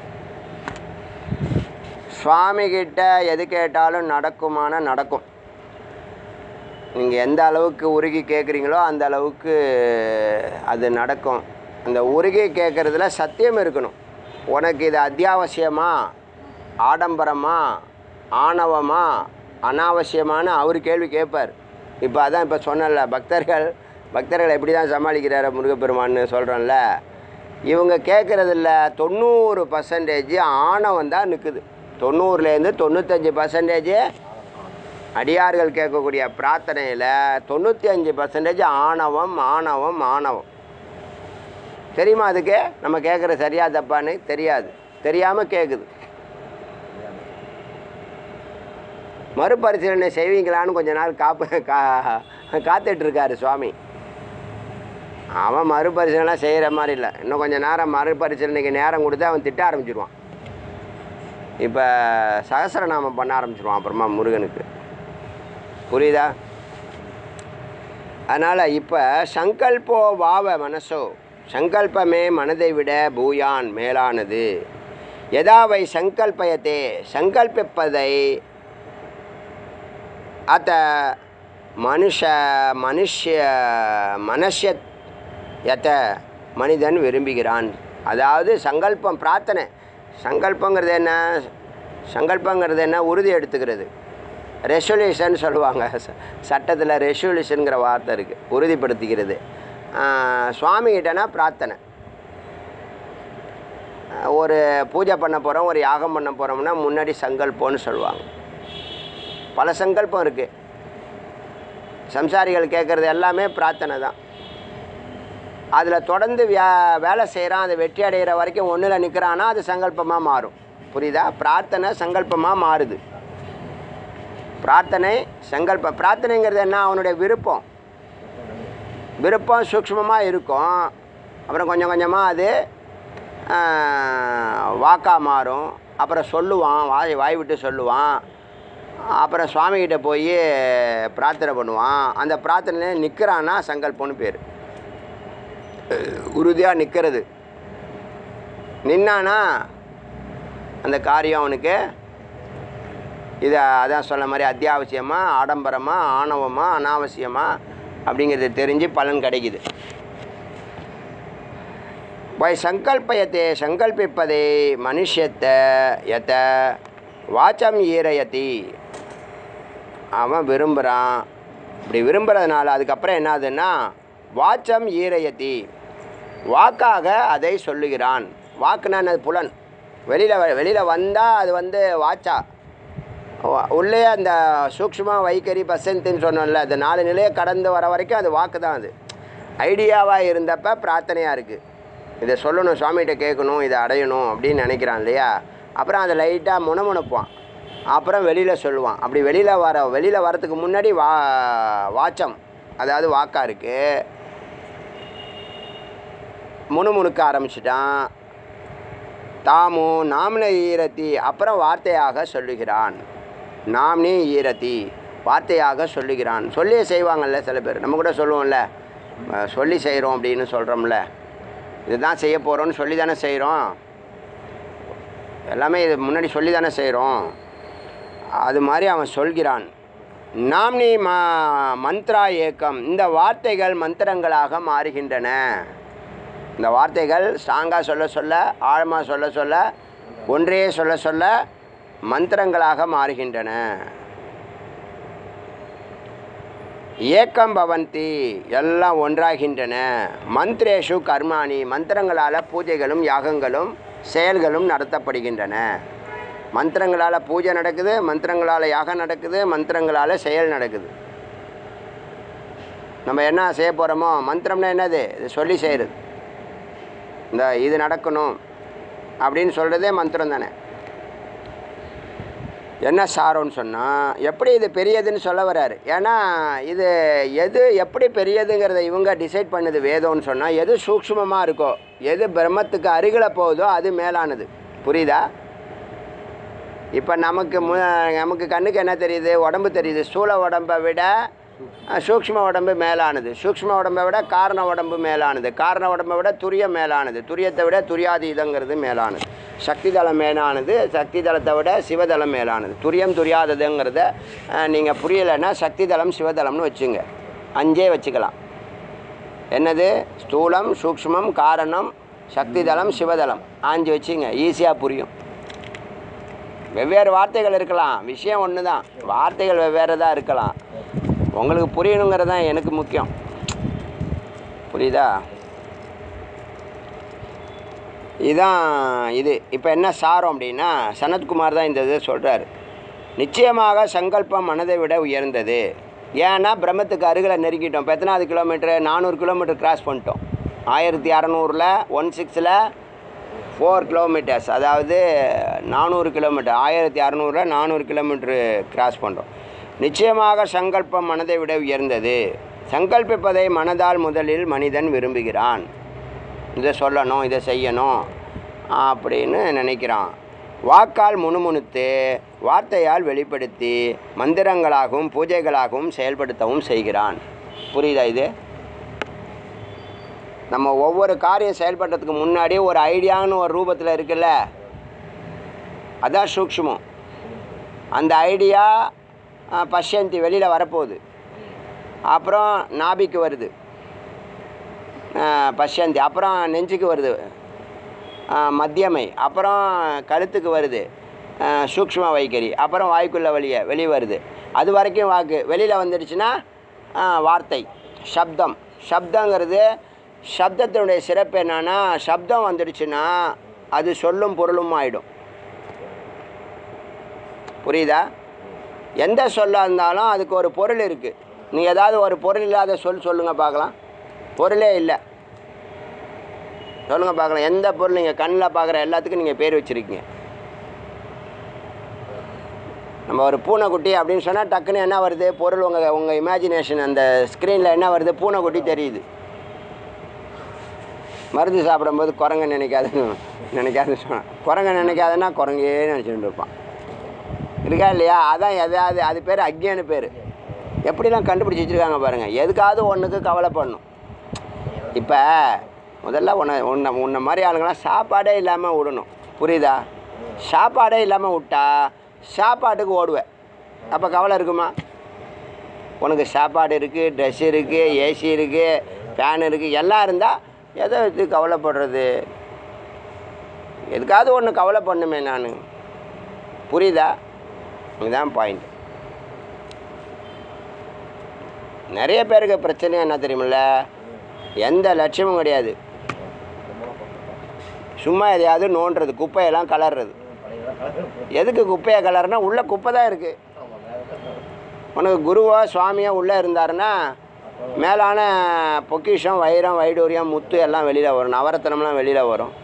சுவாமி கிட்ட எது கேட்டாலும் நடக்குமான நடக்கும் நீங்கள் எந்த அளவுக்கு உருகி கேட்குறீங்களோ அந்த அளவுக்கு அது நடக்கும் அந்த உருகி கேட்குறதுல சத்தியம் இருக்கணும் உனக்கு இது அத்தியாவசியமா ஆடம்பரமா ஆணவமா அனாவசியமான அவர் கேள்வி கேட்பார் இப்போ அதான் இப்போ சொன்னல பக்தர்கள் பக்தர்கள் எப்படி தான் சமாளிக்கிறாரு முருகப்பெருமான்னு சொல்கிறோம்ல இவங்க கேட்குறதில்ல தொண்ணூறு பர்சன்டேஜ் ஆணவம் தான் நிற்குது தொண்ணூறுலேருந்து தொண்ணூத்தஞ்சு பர்சன்டேஜ் அடியார்கள் கேட்கக்கூடிய பிரார்த்தனையில் தொண்ணூற்றி அஞ்சு பர்சன்டேஜ் ஆணவம் ஆணவம் ஆணவம் தெரியுமா அதுக்கு நம்ம கேட்குற சரியா தப்பான்னு தெரியாது தெரியாமல் கேட்குது மறுபரிசீலனை செய்வீங்களான்னு கொஞ்ச நாள் காப்பு கா காத்துட்ருக்காரு சுவாமி அவன் மறுபரிசீலனை செய்கிற மாதிரி இல்லை இன்னும் கொஞ்சம் நேரம் மறுபரிசீலனைக்கு நேரம் கொடுத்து அவன் திட்ட ஆரம்பிச்சிடுவான் இப்போ சகசரநாமம் பண்ண ஆரம்பிச்சிடுவான் அப்புறமா முருகனுக்கு புரியுதா அதனால் இப்போ சங்கல்போ வாவ மனசோ சங்கல்பமே மனதை விட பூயான் மேலானது எதாவை சங்கல்பயத்தே சங்கல்பிப்பதை அத்த மனுஷ மனுஷ்ய மனுஷ்ய எத்த மனிதன் விரும்புகிறான் அதாவது சங்கல்பம் பிரார்த்தனை சங்கல்பங்கிறது என்ன சங்கல்பங்கிறது என்ன உறுதி எடுத்துக்கிறது ரெசொல்யூஷன் சொல்லுவாங்க ச- சட்டத்தில் ரெசொல்யூஷனுங்கிற வார்த்தை இருக்குது உறுதிப்படுத்திக்கிறது சுவாமிகிட்டனா பிரார்த்தனை ஆஹ் ஒரு பூஜை பண்ண போகிறோம் ஒரு யாகம் பண்ண போகிறோம்னா முன்னாடி சங்கல்பம்னு சொல்லுவாங்க பல சங்கல்பம் இருக்குது சம்சாரிகள் கேட்குறது எல்லாமே பிரார்த்தனை தான் அதில் தொடர்ந்து வே வேலை செய்கிறான் அதை வெற்றி அடைகிற வரைக்கும் ஒன்றில் நிற்கிறான்னா அது சங்கல்பமாக மாறும் புரியுதா பிரார்த்தனை சங்கல்பமாக மாறுது பிரார்த்தனை சங்கல்ப பிரார்த்தனைங்கிறது என்ன அவனுடைய விருப்பம் விருப்பம் சூக்ஷ்மமாக இருக்கும் அப்புறம் கொஞ்சம் கொஞ்சமாக அது வாக்கா மாறும் அப்புறம் சொல்லுவான் வாய் வாய் விட்டு சொல்லுவான் அப்புறம் சுவாமிகிட்ட போய் பிரார்த்தனை பண்ணுவான் அந்த பிரார்த்தனையில் நிற்கிறான்னா சங்கல்பம்னு பேர் உறுதியாக நிற்கிறது நின்னானா அந்த காரியம் அவனுக்கு இதை அதான் சொன்ன மாதிரி அத்தியாவசியமா ஆடம்பரமா ஆணவமா அனாவசியமா அப்படிங்கிறது தெரிஞ்சு பலன் கிடைக்குது வை சங்கல்பயத்தே சங்கல்பிப்பதே மனுஷத்தை எத்த வாச்சம் ஈரயத்தி அவன் விரும்புகிறான் இப்படி விரும்புறதுனால அதுக்கப்புறம் என்னதுன்னா வாச்சம் ஈரயத்தி வாக்காக அதை சொல்லுகிறான் வாக்குனா என்னது புலன் வெளியில் வெளியில் வந்தால் அது வந்து வாச்சா வ- உள்ளே அந்த சூக்ஷ்மா வைக்கரி பசந்தின்னு சொன்னோம்ல அந்த நாலு நிலையை கடந்து வர வரைக்கும் அது வாக்கு தான் அது ஐடியாவாக இருந்தப்ப பிரார்த்தனையாக இருக்குது இதை சொல்லணும் சுவாமிகிட்ட கேட்கணும் இதை அடையணும் அப்படின்னு நினைக்கிறான் இல்லையா அப்புறம் அதை லைட்டாக முணமுணுப்பான் அப்புறம் வெளியில் சொல்லுவான் அப்படி வெளியில் வர வெளியில் வரத்துக்கு முன்னாடி வா வாச்சம் அதாவது வாக்கா இருக்குது முணுமுணுக்க ஆரம்பிச்சிட்டான் தாமு நாம்ன ஈரத்தி அப்புறம் வார்த்தையாக சொல்லுகிறான் நாம்னே ஈரத்தி வார்த்தையாக சொல்லுகிறான் சொல்லியே செய்வாங்கல்ல சில பேர் நம்ம கூட சொல்லுவோம்ல அஹ் சொல்லி செய்கிறோம் அப்படின்னு சொல்கிறோம்ல இதுதான் செய்ய போகிறோம்னு சொல்லி தானே செய்கிறோம் எல்லாமே இது முன்னாடி சொல்லி தானே செய்கிறோம் அது மாதிரி அவன் சொல்கிறான் நாம்னி மா மந்த்ரா ஏக்கம் இந்த வார்த்தைகள் மந்திரங்களாக மாறுகின்றன இந்த வார்த்தைகள் ஸ்ட்ராங்காக சொல்ல சொல்ல ஆழமாக சொல்ல சொல்ல ஒன்றே சொல்ல சொல்ல மந்திரங்களாக மாறுகின்றன ஏக்கம் பவந்தி எல்லாம் ஒன்றாகின்றன மந்திரேஷு கர்மாணி மந்திரங்களால் பூஜைகளும் யாகங்களும் செயல்களும் நடத்தப்படுகின்றன மந்திரங்களால் பூஜை நடக்குது மந்திரங்களால் யாகம் நடக்குது மந்திரங்களால் செயல் நடக்குது நம்ம என்ன செய்ய போகிறோமோ மந்திரம்னா என்னது இது சொல்லி செய்கிறது இந்த இது நடக்கணும் அப்படின்னு சொல்கிறதே மந்திரம் தானே என்ன சாரோன்னு சொன்னால் எப்படி இது பெரியதுன்னு சொல்ல வர்றாரு ஏன்னா இது எது எப்படி பெரியதுங்கிறத இவங்க டிசைட் பண்ணுது வேதம்னு சொன்னால் எது சூக்ஷ்மமாக இருக்கோ எது பிரம்மத்துக்கு அருகில் போகுதோ அது மேலானது புரியுதா இப்போ நமக்கு மு நமக்கு கண்ணுக்கு என்ன தெரியுது உடம்பு தெரியுது ஸ்தூல உடம்பை விட அஹ், சூக்ஷ்ம உடம்பு மேலானது சூக்ஷ்ம உடம்பை விட காரண உடம்பு மேலானது காரண உடம்பை விட துரியம் மேலானது துரியத்தை விட துரியாதீதங்கிறது மேலானது சக்தி தளம் மேலானது சக்தி தளத்தை விட சிவதளம் மேலானது துரியம் துரியாததுங்கிறத நீங்கள் புரியலைன்னா சக்தி தளம் சிவதளம்னு வச்சுங்க அஞ்சே வச்சுக்கலாம் என்னது ஸ்தூலம் சூக்ஷ்மம் காரணம் சக்தி தளம் சிவதளம் அஞ்சு வச்சுங்க ஈஸியாக புரியும் வெவ்வேறு வார்த்தைகள் இருக்கலாம் விஷயம் ஒன்று தான் வார்த்தைகள் வெவ்வேறு தான் இருக்கலாம் உங்களுக்கு புரியணுங்கிறது தான் எனக்கு முக்கியம் புரியுதா இதுதான் இது இப்போ என்ன சாரம் அப்படின்னா சனத்குமார் தான் இந்த இதை சொல்கிறாரு நிச்சயமாக சங்கல்பம் மனதை விட உயர்ந்தது ஏன்னா பிரம்மத்துக்கு அருகில் நெருங்கிட்டோம் இப்போ எத்தனாவது கிலோமீட்டர் நானூறு கிலோமீட்டர் கிராஸ் பண்ணிட்டோம் ஆயிரத்தி அறநூறில் ஒன் சிக்ஸில் ஃபோர் கிலோமீட்டர்ஸ் அதாவது நானூறு கிலோமீட்டர் ஆயிரத்தி அறநூறுல நானூறு கிலோமீட்ரு கிராஸ் பண்ணுறோம் நிச்சயமாக சங்கல்பம் மனதை விட உயர்ந்தது சங்கல்பிப்பதை மனதால் முதலில் மனிதன் விரும்புகிறான் இதை சொல்லணும் இதை செய்யணும் அப்படின்னு நினைக்கிறான் வாக்கால் முணுமுணுத்து வார்த்தையால் வெளிப்படுத்தி மந்திரங்களாகவும் பூஜைகளாகவும் செயல்படுத்தவும் செய்கிறான் புரியுதா இது நம்ம ஒவ்வொரு காரியம் செயல்படுறதுக்கு முன்னாடி ஒரு ஐடியான்னு ஒரு ரூபத்தில் இருக்குல்ல அதான் சூக்ஷ்மம் அந்த ஐடியா அஹ், பஷ்யந்தி வெளியில் வரப்போகுது அப்புறம் நாபிக்கு வருது அஹ், பஷ்யந்தி அப்புறம் நெஞ்சுக்கு வருது அஹ், மத்தியமை அப்புறம் கழுத்துக்கு வருது அஹ், சூக்ஷ்ம வைக்கரி அப்புறம் வாய்க்குள்ள வெளியே வெளியே வருது அது வரைக்கும் வாக்கு வெளியில் வந்துடுச்சுன்னா அஹ், வார்த்தை சப்தம் சப்தங்கிறது சப்தத்தினுடைய சிறப்பு என்னன்னா சப்தம் வந்துடுச்சுன்னா அது சொல்லும் பொருளும் ஆயிடும் புரியுதா எந்த சொல்லாக இருந்தாலும் அதுக்கு ஒரு பொருள் இருக்குது நீ ஏதாவது ஒரு பொருள் இல்லாத சொல் சொல்லுங்கள் பார்க்கலாம் பொருளே இல்லை சொல்லுங்கள் பார்க்கலாம் எந்த பொருள் நீங்கள் கண்ணில் பார்க்குற எல்லாத்துக்கும் நீங்கள் பேர் வச்சுருக்கீங்க நம்ம ஒரு பூனைக்குட்டி அப்படின்னு சொன்னால் டக்குன்னு என்ன வருது பொருள் உங்கள் உங்கள் இமேஜினேஷன் அந்த ஸ்க்ரீனில் என்ன வருது பூனைக்குட்டி தெரியுது மருந்து சாப்பிடும்போது குரங்க நினைக்காதுன்னு நினைக்காதுன்னு சொன்னான் குரங்க நினைக்காதுன்னா குரங்கே நினச்சிட்டு இருப்பான் இருக்கா இல்லையா அதான் எதாவது அது பேர் அக்ஞான பேர் எப்படிலாம் கண்டுபிடிச்சி வச்சுருக்காங்க பாருங்கள் எதுக்காவது ஒன்றுக்கு கவலைப்படணும் இப்போ முதல்ல உன்னை உன்னை உன்னை மாதிரி ஆளுங்களாம் சாப்பாடே இல்லாமல் விடணும் புரியுதா சாப்பாடே இல்லாமல் விட்டா சாப்பாட்டுக்கு ஓடுவேன் அப்போ கவலை இருக்குமா உனக்கு சாப்பாடு இருக்குது ட்ரெஸ் இருக்குது ஏசி இருக்குது ஃபேன் இருக்குது எல்லாம் இருந்தால் எதை வச்சு கவலைப்படுறது எதுக்காவது ஒன்று கவலை பண்ணுமே நான் புரியுதா இதுதான் பாயிண்ட் நிறைய பேருக்கு பிரச்சனை என்ன தெரியுமில்ல எந்த லட்சியமும் கிடையாது சும்மா எதையாவது நோண்டுறது குப்பையெல்லாம் கலர்றது எதுக்கு குப்பையை கலர்னா உள்ள குப்பை தான் இருக்குது உனக்கு குருவோ சுவாமியோ உள்ளே இருந்தாருன்னா மேலான பொக்கிஷம் வைரம் வைடூரியம் முத்து எல்லாம் வெளியில் வரும் நவரத்தனம்லாம் வெளியில் வரும்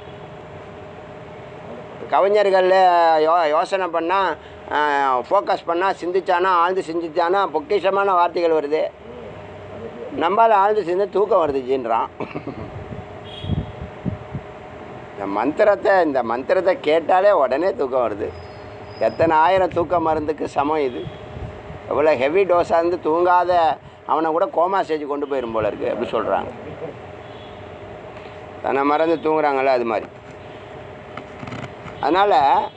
கவிஞர்கள் யோ யோசனை பண்ணால் ஃபோக்கஸ் பண்ணால் சிந்திச்சானா ஆழ்ந்து சிந்திச்சானா பொக்கிஷமான வார்த்தைகள் வருது நம்மளால் ஆழ்ந்து சிந்து தூக்கம் வருது ஜீன்றான் இந்த மந்திரத்தை இந்த மந்திரத்தை கேட்டாலே உடனே தூக்கம் வருது எத்தனை ஆயிரம் தூக்க மருந்துக்கு சமம் இது எவ்வளோ ஹெவி டோஸாக இருந்து தூங்காத அவனை கூட கோமா ஸ்டேஜ் கொண்டு போயிரும் போல இருக்குது அப்படி சொல்கிறாங்க தன்னை மறந்து தூங்குறாங்கல்ல அது மாதிரி அதனால்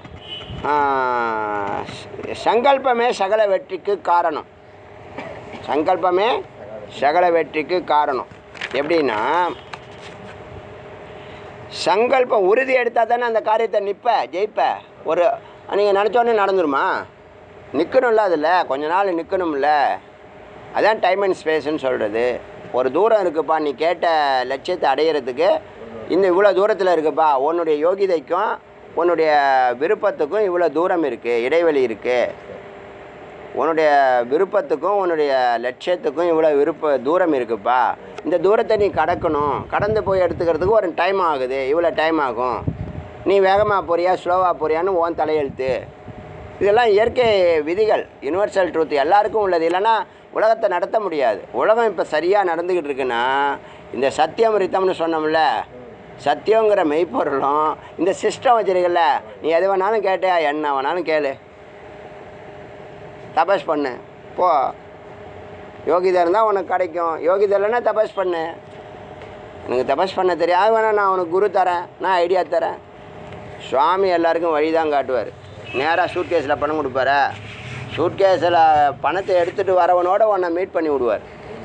சங்கல்பமே சகல வெற்றிக்கு காரணம் சங்கல்பமே சகல வெற்றிக்கு காரணம் எப்படின்னா சங்கல்பம் உறுதி எடுத்தால் தானே அந்த காரியத்தை நிற்ப ஜெயிப்ப ஒரு நீங்கள் நினச்சோடனே நடந்துருமா நிற்கணும்ல அதில் கொஞ்ச நாள் நிற்கணும்ல அதான் டைம் அண்ட் ஸ்பேஸ்ன்னு சொல்கிறது ஒரு தூரம் இருக்குப்பா நீ கேட்ட லட்சியத்தை அடையிறதுக்கு இந்த இவ்வளோ தூரத்தில் இருக்குப்பா உன்னுடைய யோகிதைக்கும் உன்னுடைய விருப்பத்துக்கும் இவ்வளோ தூரம் இருக்குது இடைவெளி இருக்குது உன்னுடைய விருப்பத்துக்கும் உன்னுடைய லட்சியத்துக்கும் இவ்வளோ விருப்ப தூரம் இருக்குப்பா இந்த தூரத்தை நீ கடக்கணும் கடந்து போய் எடுத்துக்கிறதுக்கு ஒரு டைம் ஆகுது இவ்வளோ டைம் ஆகும் நீ வேகமாக போறியா ஸ்லோவாக போறியான்னு ஓன் தலையெழுத்து இதெல்லாம் இயற்கை விதிகள் யுனிவர்சல் ட்ரூத் எல்லாருக்கும் உள்ளது இல்லைன்னா உலகத்தை நடத்த முடியாது உலகம் இப்போ சரியாக நடந்துக்கிட்டு இருக்குன்னா இந்த சத்தியம் ரித்தம்னு சொன்னோம்ல சத்தியங்கிற மெய்ப்பொருளும் இந்த சிஸ்டம் வச்சிருக்கல நீ எது வேணாலும் கேட்டியா என்ன வேணாலும் கேளு தபஸ் பண்ணு போ யோகிதை இருந்தால் உனக்கு கிடைக்கும் யோகிதை இல்லைன்னா தபஸ் பண்ணு எனக்கு தபஸ் பண்ண தெரியாது வேணா நான் உனக்கு குரு தரேன் நான் ஐடியா தரேன் சுவாமி எல்லாருக்கும் வழி தான் காட்டுவார் நேராக சூட் கேஸில் பணம் கொடுப்பாரு சூட் கேஸில் பணத்தை எடுத்துகிட்டு வரவனோட உன்னை மீட் பண்ணி விடுவார்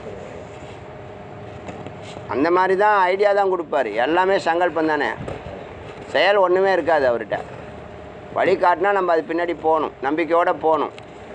அந்த மாதிரி தான் ஐடியா தான் கொடுப்பாரு எல்லாமே சங்கல்பம் தானே செயல் ஒன்றுமே இருக்காது அவர்கிட்ட வழி காட்டினா நம்ம அது பின்னாடி போகணும் நம்பிக்கையோடு போகணும்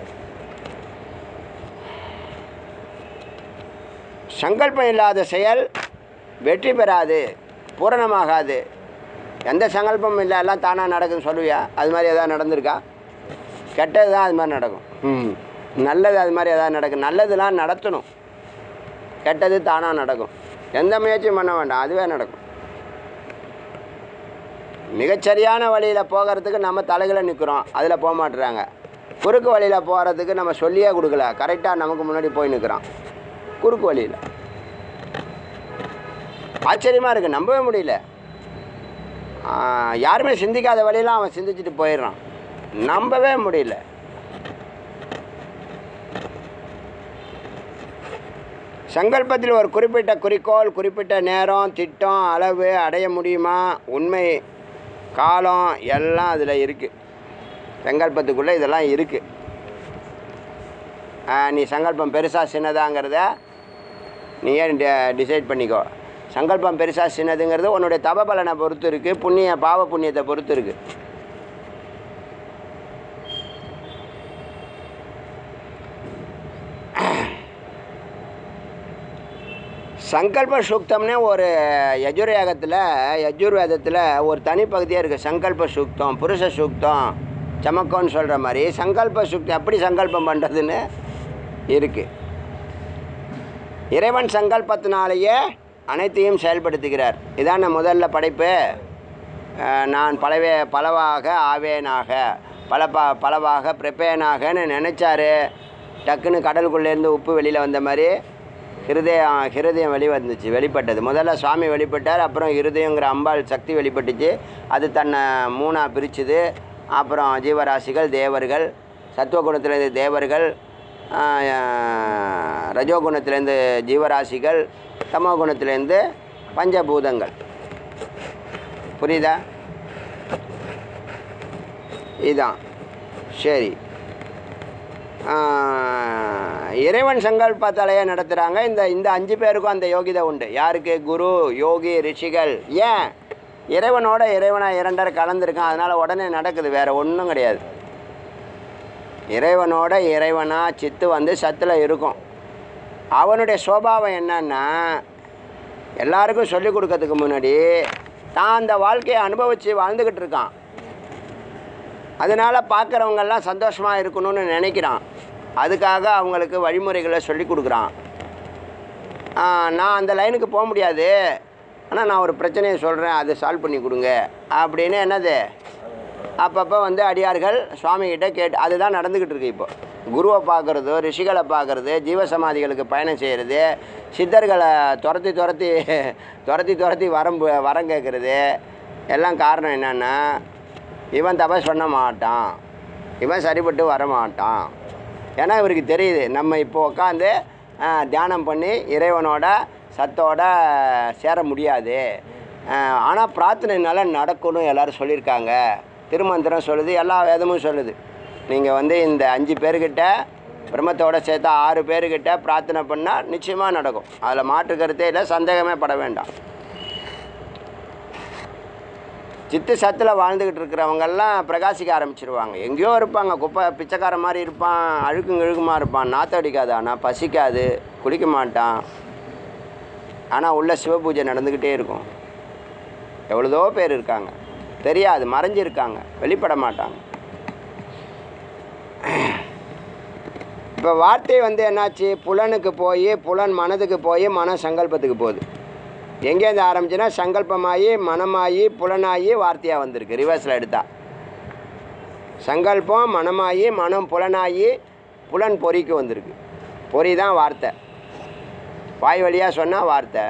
சங்கல்பம் இல்லாத செயல் வெற்றி பெறாது பூரணமாகாது எந்த சங்கல்பமும் இல்லை எல்லாம் தானாக நடக்குதுன்னு சொல்லுவியா அது மாதிரி எதாவது நடந்திருக்கா கெட்டது தான் அது மாதிரி நடக்கும் ம் நல்லது அது மாதிரி எதாவது நடக்கும் நல்லதுலாம் நடத்தணும் கெட்டது தானாக நடக்கும் எந்த முயற்சியும் பண்ண வேண்டாம் அதுவே நடக்கும் மிகச்சரியான வழியில் போகிறதுக்கு நம்ம தலைகளை நிற்கிறோம் அதில் போக மாட்டுறாங்க குறுக்கு வழியில் போகிறதுக்கு நம்ம சொல்லியே கொடுக்கல கரெக்டாக நமக்கு முன்னாடி போய் நிற்கிறோம் குறுக்கு வழியில் ஆச்சரியமாக இருக்குது நம்பவே முடியல ஆ, யாருமே சிந்திக்காத வழியெல்லாம் அவன் சிந்திச்சுட்டு போயிடுறான் நம்பவே முடியல சங்கல்பத்தில் ஒரு குறிப்பிட்ட குறிக்கோள் குறிப்பிட்ட நேரம் திட்டம் அளவு அடைய முடியுமா உண்மை காலம் எல்லாம் அதில் இருக்குது சங்கல்பத்துக்குள்ளே இதெல்லாம் இருக்குது நீ சங்கல்பம் பெருசாக சின்னதாங்கிறத நீ ஏன் டிசைட் பண்ணிக்கோ சங்கல்பம் பெருசாக சின்னதுங்கிறது உன்னுடைய தப பலனை பொறுத்து இருக்குது புண்ணிய பாவ புண்ணியத்தை பொறுத்து இருக்குது சங்கல்ப சூக்தம்னே ஒரு யஜுர்யாகத்தில் யஜுர்வேதத்தில் ஒரு தனிப்பகுதியாக இருக்குது சங்கல்ப சூக்தம் புருஷ சூக்தம் சமக்கோன்னு சொல்கிற மாதிரி சங்கல்ப சூக்தம் எப்படி சங்கல்பம் பண்ணுறதுன்னு இருக்குது இறைவன் சங்கல்பத்தினாலேயே அனைத்தையும் செயல்படுத்துகிறார் இதான முதல்ல படைப்பு அஹ், நான் பலவே பலவாக ஆவேனாக பல ப பலவாக பிரப்பேனாகன்னு நினச்சாரு டக்குன்னு கடலுக்குள்ளேருந்து உப்பு வெளியில் வந்த மாதிரி ஹிருதயம் ஹிருதயம் வெளி வந்துச்சு வெளிப்பட்டது முதல்ல சுவாமி வெளிப்பட்டார் அப்புறம் ஹிருதயங்கிற அம்பாள் சக்தி வெளிப்பட்டுச்சு அது தன்னை மூணாக பிரிச்சுது அப்புறம் ஜீவராசிகள் தேவர்கள் சத்துவகுணத்திலேருந்து தேவர்கள் ஆஹ், ரஜோகுணத்திலேருந்து ஜீவராசிகள் தமோ குணத்திலேருந்து பஞ்சபூதங்கள் புரியுதா இதுதான் சரி ஆஹ், இறைவன் சங்கல்பத்தலையை நடத்துகிறாங்க இந்த இந்த அஞ்சு பேருக்கும் அந்த யோகிதை உண்டு யாருக்கு குரு யோகி ரிஷிகள் ஏன் இறைவனோட இறைவனாக இரண்டரை கலந்துருக்கான் அதனால் உடனே நடக்குது வேறு ஒன்றும் கிடையாது இறைவனோட இறைவனா சித்து வந்து சத்தில் இருக்கும் அவனுடைய சுவாவம் என்னன்னா எல்லாருக்கும் சொல்லிக் கொடுக்கறதுக்கு முன்னாடி தான் அந்த வாழ்க்கையை அனுபவித்து வாழ்ந்துக்கிட்டு இருக்கான் அதனால் பார்க்குறவங்கெல்லாம் சந்தோஷமாக இருக்கணும்னு நினைக்கிறான் அதுக்காக அவங்களுக்கு வழிமுறைகளை சொல்லி கொடுக்குறான் ஆ, நான் அந்த லைனுக்கு போக முடியாது ஆனால் நான் ஒரு பிரச்சனையை சொல்கிறேன் அதை சால்வ் பண்ணி கொடுங்க அப்படின்னு என்னது அப்பப்போ வந்து அடியார்கள் சுவாமிகிட்ட கேட்டு அதுதான் நடந்துக்கிட்டு இருக்கு இப்போ குருவை பார்க்குறதோ ரிஷிகளை பார்க்குறது ஜீவசமாதிகளுக்கு பயணம் செய்கிறது சித்தர்களை துரத்தி துரத்தி துரத்தி துரத்தி வரம் பு- வரம் கேட்குறது எல்லாம் காரணம் என்னென்னா இவன் தபஸ் பண்ண மாட்டான் இவன் சரிப்பட்டு வர மாட்டான் ஏன்னா இவருக்கு தெரியுது நம்ம இப்போ உட்காந்து தியானம் பண்ணி இறைவனோட சத்தோட சேர முடியாது ஆனால் பிரார்த்தனைனால நடக்கணும் எல்லாரும் சொல்லியிருக்காங்க திருமந்திரம் சொல்லுது எல்லா வேதமும் சொல்லுது நீங்கள் வந்து இந்த அஞ்சு பேர்கிட்ட பிரம்மத்தோட சேர்த்தா ஆறு பேர்கிட்ட பிரார்த்தனை பண்ணால் நிச்சயமாக நடக்கும் அதில் மாற்று கருத்தே இல்லை சந்தேகமே பட வேண்டாம் சித்து சத்தில் வாழ்ந்துக்கிட்டு இருக்கிறவங்கெல்லாம் பிரகாசிக்க ஆரம்பிச்சிருவாங்க எங்கேயோ இருப்பாங்க குப்பை பிச்சைக்கார மாதிரி இருப்பான் அழுக்கும் இழுக்குமா இருப்பான் நாற்று அடிக்காது ஆனால் பசிக்காது குளிக்க மாட்டான் ஆனால் உள்ள சிவபூஜை நடந்துக்கிட்டே இருக்கும் எவ்வளோதோ பேர் இருக்காங்க தெரியாது மறைஞ்சிருக்காங்க வெளிப்பட மாட்டாங்க இப்போ வார்த்தை வந்து என்னாச்சு புலனுக்கு போய் புலன் மனதுக்கு போய் மன சங்கல்பத்துக்கு போகுது எங்கேருந்து ஆரம்பிச்சுன்னா சங்கல்பமாகி மனமாகி புலனாகி வார்த்தையாக வந்திருக்கு ரிவர்ஸில் எடுத்தா சங்கல்பம் மனமாகி மனம் புலனாகி புலன் பொறிக்கு வந்திருக்கு பொறி தான் வார்த்தை வாய் வழியாக சொன்னால் வார்த்தை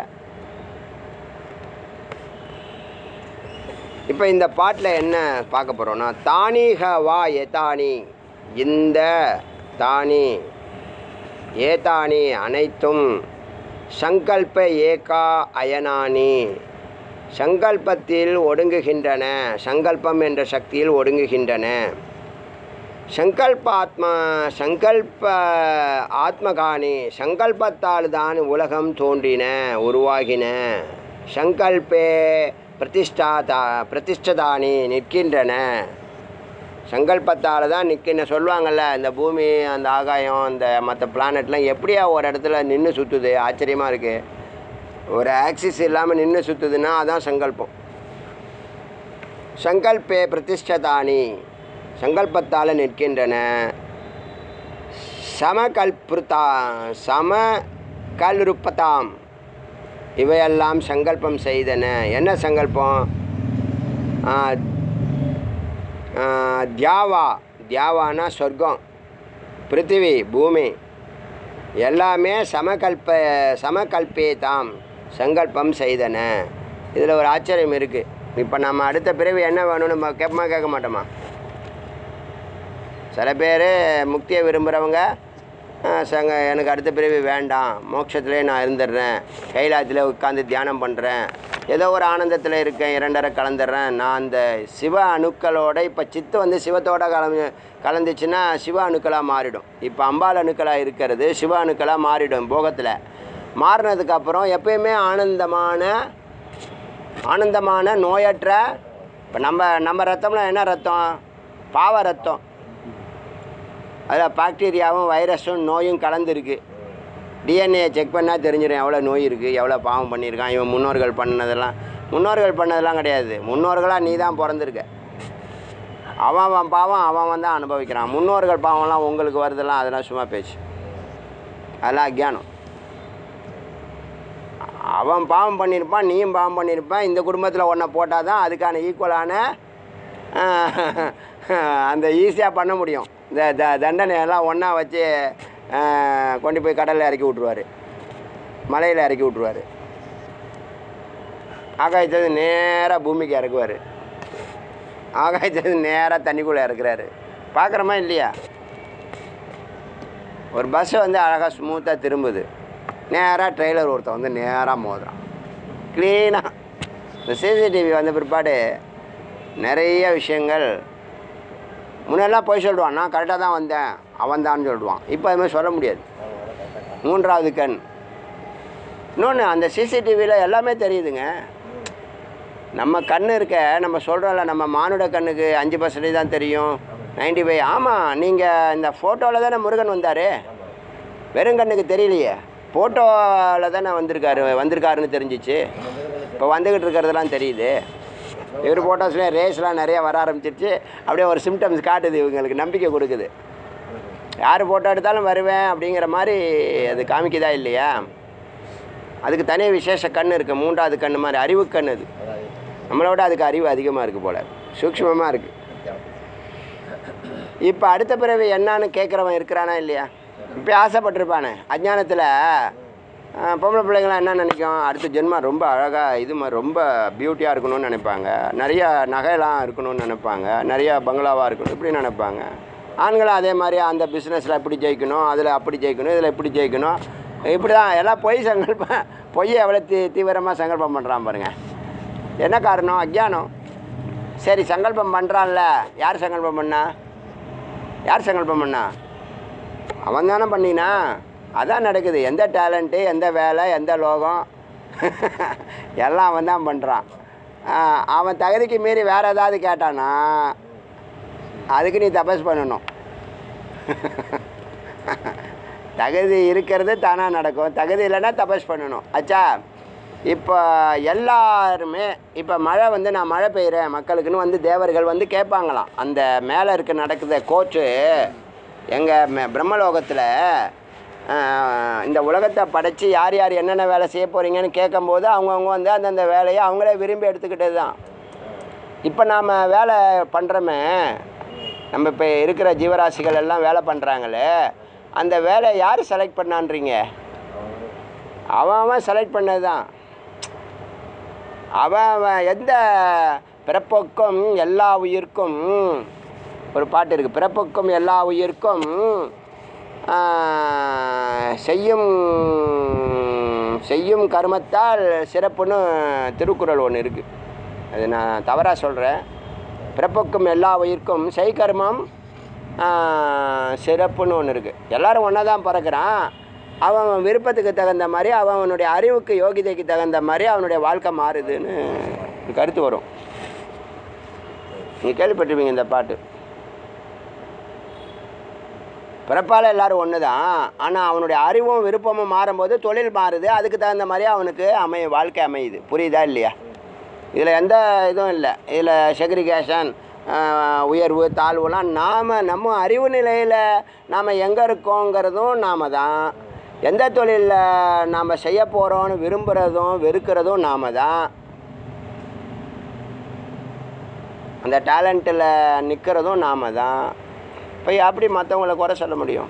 இப்போ இந்த பாட்டில் என்ன பார்க்க போகிறோம்னா தானிக வா எதானி இந்த தானி ஏதானி அனைத்தும் சங்கல்ப ஏகா அயனானி சங்கல்பத்தில் ஒடுங்குகின்றன சங்கல்பம் என்ற சக்தியில் ஒடுங்குகின்றன சங்கல்ப ஆத்மா சங்கல்ப ஆத்மகானி சங்கல்பத்தால் தான் உலகம் தோன்றின உருவாகின சங்கல்பே பிரதிஷ்டாதா பிரதிஷ்டதானி நிற்கின்றன சங்கல்பத்தால் தான் நிற்கின சொல்லுவாங்கள்ல இந்த பூமி அந்த ஆகாயம் இந்த மற்ற பிளானட்லாம் எப்படியா ஒரு இடத்துல நின்று சுற்றுது ஆச்சரியமாக இருக்குது ஒரு ஆக்சிஸ் இல்லாமல் நின்று சுற்றுதுன்னா அதான் சங்கல்பம் சங்கல்பே பிரதிஷ்டதானி சங்கல்பத்தால் நிற்கின்றன சமகல்பிருத்தா சம கல்ருப்பதாம் இவையெல்லாம் சங்கல்பம் செய்தன என்ன சங்கல்பம் ஆ, ஆ, தியாவா தியாவானா சொர்க்கம் பிருத்திவி பூமி எல்லாமே சமகல்ப சமகல்பேதாம் சங்கல்பம் செய்தன இதில் ஒரு ஆச்சரியம் இருக்குது இப்போ நம்ம அடுத்த பிறவி என்ன வேணும்னு நம்ம கேட்போமா கேட்க மாட்டோமா சில பேர் முக்தியை விரும்புகிறவங்க சங்க எனக்கு அடுத்த பிறவி வேண்டாம் மோட்சத்திலே நான் இருந்துடுறேன் கைலாயத்தில் உட்காந்து தியானம் பண்ணுறேன் ஏதோ ஒரு ஆனந்தத்தில் இருக்கேன் இரண்டரை கலந்துடுறேன் நான் அந்த சிவ அணுக்களோட இப்போ சித்து வந்து சிவத்தோட கலந்து கலந்துச்சுன்னா சிவ அணுக்களாக மாறிடும் இப்போ அம்பாள் அணுக்களாக இருக்கிறது சிவ அணுக்களாக மாறிடும் போகத்தில் மாறினதுக்கப்புறம் எப்பயுமே ஆனந்தமான ஆனந்தமான நோயற்ற இப்போ நம்ம நம்ம ரத்தம்லாம் என்ன ரத்தம் பாவ ரத்தம் அதில் பாக்டீரியாவும் வைரஸும் நோயும் கலந்துருக்கு டிஎன்ஏ செக் பண்ணால் தெரிஞ்சிடும் எவ்வளோ நோய் இருக்குது எவ்வளோ பாவம் பண்ணியிருக்கான் இவன் முன்னோர்கள் பண்ணதெல்லாம் முன்னோர்கள் பண்ணதெல்லாம் கிடையாது முன்னோர்களாக நீ தான் பிறந்திருக்க அவன் அவன் பாவம் அவன் அவன் தான் அனுபவிக்கிறான் முன்னோர்கள் பாவம்லாம் உங்களுக்கு வருதெல்லாம் அதெல்லாம் சும்மா பேச்சு அதெல்லாம் அக்ஞானம் அவன் பாவம் பண்ணியிருப்பான் நீயும் பாவம் பண்ணியிருப்பான் இந்த குடும்பத்தில் ஒன்றை போட்டால் தான் அதுக்கான ஈக்குவலான அந்த ஈஸியாக பண்ண முடியும் இந்த த தண்டனையெல்லாம் ஒன்றா வச்சு ஆஹ், கொண்டு போய் கடலில் இறக்கி விட்ருவாரு மலையில் இறக்கி விட்ருவாரு ஆகாயத்தது நேராக பூமிக்கு இறக்குவார் ஆகாயத்தது நேராக தண்ணிக்குள்ளே இறக்குறாரு பார்க்குறோமா இல்லையா ஒரு பஸ்ஸு வந்து அழகாக ஸ்மூத்தாக திரும்புது நேராக ட்ரெய்லர் ஒருத்தன் வந்து நேராக மோதுறான் க்ளீனாக இந்த சிசிடிவி வந்த பிற்பாடு நிறைய விஷயங்கள் முன்னெல்லாம் போய் சொல்லுவான் நான் கரெக்டாக தான் வந்தேன் அவன் தான் சொல்லுவான் இப்போ அதுமாதிரி சொல்ல முடியாது மூன்றாவது கண் இன்னொன்று அந்த சிசிடிவியில் எல்லாமே தெரியுதுங்க நம்ம கண் இருக்க நம்ம சொல்கிறோம்ல நம்ம மானுட கண்ணுக்கு அஞ்சு பர்சன்டேஜ் தான் தெரியும் நைன்டி ஃபைவ் ஆமாம் நீங்கள் இந்த ஃபோட்டோவில் தானே முருகன் வந்தார் வெறும் கண்ணுக்கு தெரியலையே ஃபோட்டோவில் தானே வந்திருக்காரு வந்திருக்காருன்னு தெரிஞ்சிச்சு இப்போ வந்துக்கிட்டு இருக்கிறதெல்லாம் தெரியுது இவர் ஃபோட்டோஸ்லேயே ரேஸ்லாம் நிறைய வர ஆரம்பிச்சிருச்சு அப்படியே ஒரு சிம்டம்ஸ் காட்டுது இவங்களுக்கு நம்பிக்கை கொடுக்குது யார் ஃபோட்டோ எடுத்தாலும் வருவேன் அப்படிங்கிற மாதிரி அது காமிக்குதா இல்லையா அதுக்கு தனி விசேஷ கண் இருக்குது மூன்றாவது கண் மாதிரி அறிவு கண் அது நம்மளோட அதுக்கு அறிவு அதிகமாக இருக்குது போல் சூக்ஷ்மமாக இருக்குது இப்போ அடுத்த பிறவி என்னான்னு கேட்குறவன் இருக்கிறானா இல்லையா இப்போ ஆசைப்பட்டிருப்பானே அஜ்ஞானத்தில் பொம்பளை பிள்ளைங்களாம் என்ன நினைக்கும் அடுத்த ஜென்மம் ரொம்ப அழகாக இது மாதிரி ரொம்ப பியூட்டியாக இருக்கணும்னு நினைப்பாங்க நிறைய நகையெல்லாம் இருக்கணும்னு நினைப்பாங்க நிறைய பங்களாவாக இருக்கணும் இப்படி நினைப்பாங்க ஆண்களும் அதே மாதிரி அந்த பிஸ்னஸில் இப்படி ஜெயிக்கணும் அதில் அப்படி ஜெயிக்கணும் இதில் இப்படி ஜெயிக்கணும் இப்படி தான் எல்லாம் பொய் சங்கல்பம் பொய்யை எவ்வளோ தீ தீவிரமாக சங்கல்பம் பண்ணுறான் பாருங்கள் என்ன காரணம் அஜ்ஞானம் சரி சங்கல்பம் பண்ணுறான்ல யார் சங்கல்பம் பண்ணா யார் சங்கல்பம் பண்ணா அவன் தானே பண்ணினா அதான் நடக்குது எந்த டேலண்ட்டு எந்த வேலை எந்த லோகம் எல்லாம் அவன் தான் பண்ணுறான் அவன் தகுதிக்கு மீறி வேறு ஏதாவது கேட்டானா அதுக்கு நீ தபஸ் பண்ணணும் தகுதி இருக்கிறது தானாக நடக்கும் தகுதி இல்லைன்னா தபஸ் பண்ணணும் ஆச்சா இப்போ எல்லாருமே இப்போ மழை வந்து நான் மழை பெய்கிறேன் மக்களுக்குன்னு வந்து தேவர்கள் வந்து கேட்பாங்களாம் அந்த மேலே இருக்க நடக்குத கோச்சு எங்கள் பிரம்மலோகத்தில் இந்த உலகத்தை படைச்சி யார் யார் என்னென்ன வேலை செய்ய போகிறீங்கன்னு கேட்கும்போது அவங்கவுங்க வந்து அந்தந்த வேலையை அவங்களே விரும்பி எடுத்துக்கிட்டது தான் இப்போ நாம் வேலை பண்ணுறோமே நம்ம இப்போ இருக்கிற ஜீவராசிகள் எல்லாம் வேலை பண்ணுறாங்களே அந்த வேலையை யார் செலக்ட் பண்ணான்றீங்க அவன் அவன் செலக்ட் பண்ணது தான் அவன் அவன் எந்த பிறப்புக்கும் எல்லா உயிர்க்கும் ஒரு பாட்டு இருக்குது பிறப்புக்கும் எல்லா உயிர்க்கும் ஆஹ், செய்யும் செய்யும் கர்மத்தால் சிறப்புன்னு திருக்குறள் ஒன்று இருக்குது அது நான் தவறாக சொல்கிறேன் பிறப்புக்கும் எல்லா உயிர்க்கும் செய் கர்மம் ஆஹ், சிறப்புன்னு ஒன்று இருக்குது எல்லாரும் ஒன்றா தான் பிறக்கிறான் அவன் அவன் விருப்பத்துக்கு தகுந்த மாதிரி அவன் அவனுடைய அறிவுக்கு யோகிதைக்கு தகுந்த மாதிரி அவனுடைய வாழ்க்கை மாறுதுன்னு ஒரு கருத்து வரும் நீங்கள் கேள்விப்பட்டிருப்பீங்க இந்த பாட்டு பிறப்பால் எல்லாரும் ஒன்று தான் ஆனால் அவனுடைய அறிவும் விருப்பமும் மாறும்போது தொழில் மாறுது அதுக்கு தகுந்த மாதிரி அவனுக்கு அமைய வாழ்க்கை அமையுது புரியுதா இல்லையா இதில் எந்த இதுவும் இல்லை இதில் செக்ரிகேஷன் உயர்வு தாழ்வுலாம் நாம் நம்ம அறிவு நிலையில் நாம் எங்கே இருக்கோங்கிறதும் நாம தான் எந்த தொழிலில் நாம் செய்ய போகிறோன்னு விரும்புகிறதும் வெறுக்கிறதும் நாம தான் அந்த டேலண்ட்டில் நிற்கிறதும் நாம தான் இப்போ எப்படி மற்றவங்கள குறை சொல்ல முடியும்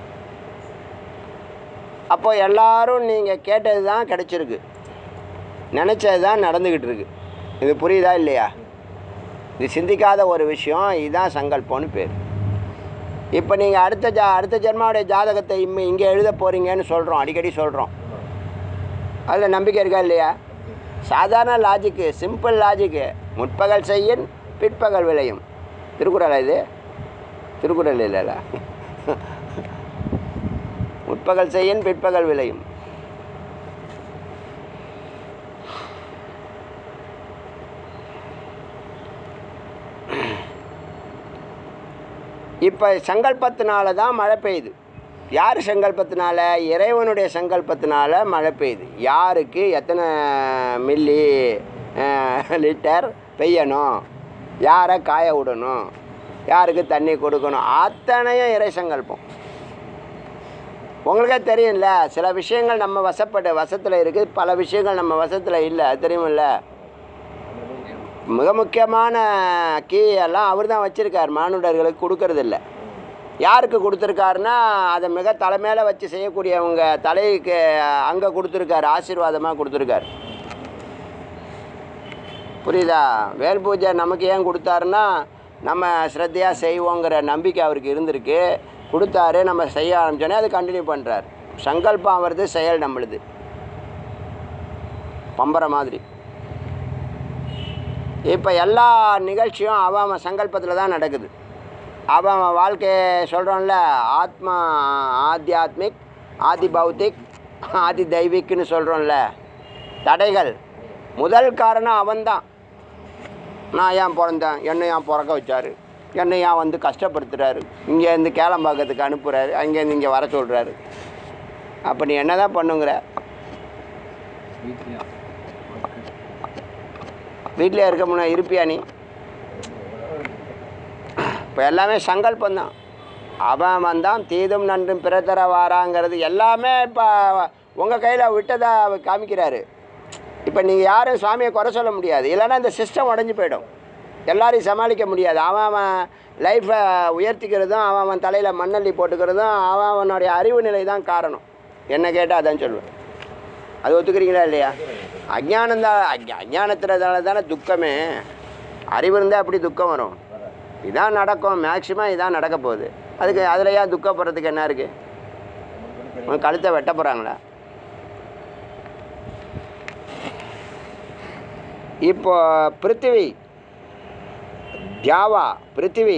அப்போ எல்லாரும் நீங்கள் கேட்டது தான் கிடச்சிருக்கு நினச்சது தான் நடந்துக்கிட்டு இருக்கு இது புரியுதா இல்லையா இது சிந்திக்காத ஒரு விஷயம் இதுதான் சங்கல்பம்னு பேர் இப்போ நீங்கள் அடுத்த ஜா அடுத்த ஜென்மாவுடைய ஜாதகத்தை இம்ம இங்கே எழுத போகிறீங்கன்னு சொல்கிறோம் அடிக்கடி சொல்கிறோம் அதில் நம்பிக்கை இருக்கா இல்லையா சாதாரண லாஜிக்கு சிம்பிள் லாஜிக்கு முற்பகல் செய்யின் பிற்பகல் விளையும் திருக்குறளா இது திருக்குறள் இல்லைல்ல முற்பகல் செய்யின் பிற்பகல் விளையும் இப்போ சங்கல்பத்தினால தான் மழை பெய்யுது யார் சங்கல்பத்தினால இறைவனுடைய சங்கல்பத்தினால மழை பெய்யுது யாருக்கு எத்தனை மில்லி அஹ், லிட்டர் பெய்யணும் யாரை காய விடணும் யாருக்கு தண்ணி கொடுக்கணும் அத்தனையும் இறை சங்கல்பம் உங்களுக்கே தெரியும்ல சில விஷயங்கள் நம்ம வசப்பட்ட வசத்தில் இருக்குது பல விஷயங்கள் நம்ம வசத்தில் இல்லை அது தெரியுமில்ல மிக முக்கியமான கீ எல்லாம் அவர் தான் வச்சுருக்கார் மானுடர்களுக்கு கொடுக்கறதில்ல யாருக்கு கொடுத்துருக்காருன்னா அதை மிக தலைமையில் வச்சு செய்யக்கூடியவங்க தலைக்கு அங்கே கொடுத்துருக்காரு ஆசீர்வாதமாக கொடுத்துருக்காரு புரியுதா வேல் பூஜை நமக்கு ஏன் கொடுத்தாருன்னா நம்ம ஸ்ரத்தையாக செய்வோங்கிற நம்பிக்கை அவருக்கு இருந்திருக்கு கொடுத்தாரு நம்ம செய்ய ஆரம்பிச்சோன்னே அது கண்டினியூ பண்ணுறார் சங்கல்பம் வருது செயல் நம்மளுது பம்பரை மாதிரி இப்போ எல்லா நிகழ்ச்சியும் அவன் அவன் சங்கல்பத்தில் தான் நடக்குது அவன் அவன் வாழ்க்கையை சொல்கிறோம்ல ஆத்மா ஆத்தியாத்மிக் ஆதி பௌத்திக் ஆதி தெய்வீக்னு சொல்கிறோம்ல தடைகள் முதல் காரணம் அவன்தான் நான் ஏன் பிறந்தேன் என்னை ஏன் பிறக்க வச்சாரு என்னை ஏன் வந்து கஷ்டப்படுத்துகிறாரு இங்கேருந்து கேளம்பாக்கத்துக்கு அனுப்புகிறாரு அங்கேருந்து இங்கே வர சொல்கிறாரு அப்போ நீ என்ன தான் பண்ணுங்கிற வீட்டில் வீட்டில் இருக்க முன்னா இருப்பியா நீ இப்போ எல்லாமே சங்கல்பம் தான் அவன் வந்தான் தீதும் நன்றும் பிறத்தர வாராங்கிறது எல்லாமே இப்போ உங்கள் கையில் விட்டதா அவர் காமிக்கிறாரு இப்போ நீங்கள் யாரும் சுவாமியை குறை சொல்ல முடியாது இல்லைன்னா இந்த சிஸ்டம் உடஞ்சி போயிடும் எல்லாரையும் சமாளிக்க முடியாது அவன் அவன் லைஃப்பை உயர்த்திக்கிறதும் அவன் அவன் தலையில் மண்ணள்ளி போட்டுக்கிறதும் அவன் அவனுடைய அறிவு நிலை தான் காரணம் என்ன கேட்டால் அதான் சொல்லுவேன் அது ஒத்துக்கிறீங்களா இல்லையா அஜ்ஞானம் தான் அஜ்ஞானத்துறதால தானே துக்கமே அறிவு இருந்தால் எப்படி துக்கம் வரும் இதான் நடக்கும் மேக்சிமம் இதான் நடக்க போகுது அதுக்கு அதில் ஏன் துக்கப்படுறதுக்கு என்ன இருக்குது உன் கழுத்தை வெட்ட போகிறாங்களா இப்போ பிருத்திவி தியாவா பிருத்திவி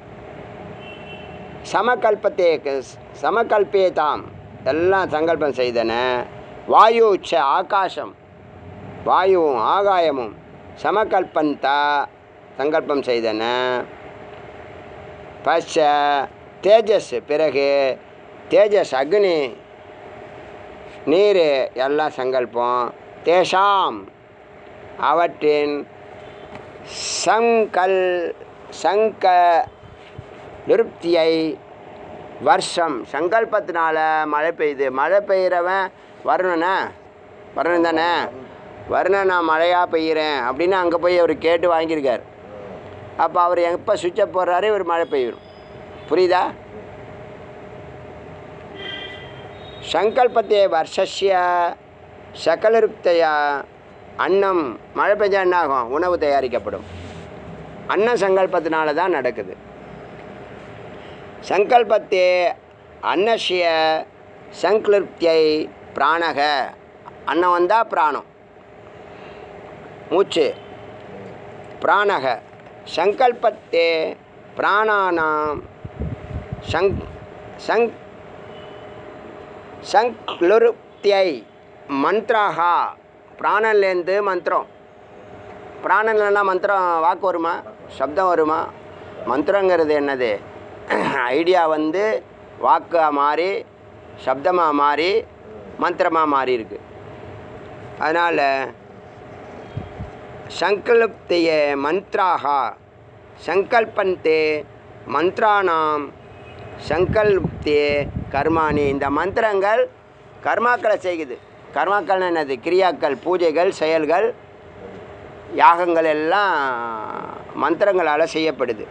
சமகல்பத்தே சமகல்பேதாம் எல்லாம் சங்கல்பம் செய்தன வாயு உச்ச ஆகாசம் வாயுவும் ஆகாயமும் சமகல்பந்தா சங்கல்பம் செய்தன பச்ச தேஜஸ் பிறகு தேஜஸ் அக்னி நீர் எல்லாம் சங்கல்பம் தேஷாம் அவற்றின் சங்கல் சங்க நிருப்தியை வருஷம் சங்கல்பத்தினால மழை பெய்யுது மழை பெய்கிறவன் வரணுண்ணே வரணும் தானே வரணும் நான் மழையாக பெய்கிறேன் அப்படின்னு அங்கே போய் அவர் கேட்டு வாங்கியிருக்கார் அப்போ அவர் எப்போ சுவிட்சை போடுறாரு இவர் மழை பெய்யும் புரியுதா சங்கல்பத்தே வருஷஸ்ய சகலருப்தையா அன்னம் மழை பெஞ்சா என்ன ஆகும் உணவு தயாரிக்கப்படும் அன்ன சங்கல்பத்தினால தான் நடக்குது சங்கல்பத்தே அன்னசிய சங்கலிப்தியை பிராணக அன்னம் வந்தால் பிராணம் மூச்சு பிராணக சங்கல்பத்தே பிராணானாம் சங் சங் சங்க்லுருப்தியை மந்த்ராகா பிராணன்லேருந்து மந்திரம் பிராணன்லன்னா மந்திரம் வாக்கு வருமா சப்தம் வருமா மந்திரங்கிறது என்னது ஐடியா வந்து வாக்காக மாறி சப்தமாக மாறி மந்திரமாக மாறி இருக்கு அதனால் சங்கல்ப்திய மந்த்ராக சங்கல்பந்தே மந்த்ரானாம் சங்கல்ப்தியே கர்மாணி இந்த மந்திரங்கள் கர்மாக்களை செய்யுது கர்மாக்கள்னு என்னது கிரியாக்கள் பூஜைகள் செயல்கள் யாகங்கள் எல்லாம் மந்திரங்களால் செய்யப்படுது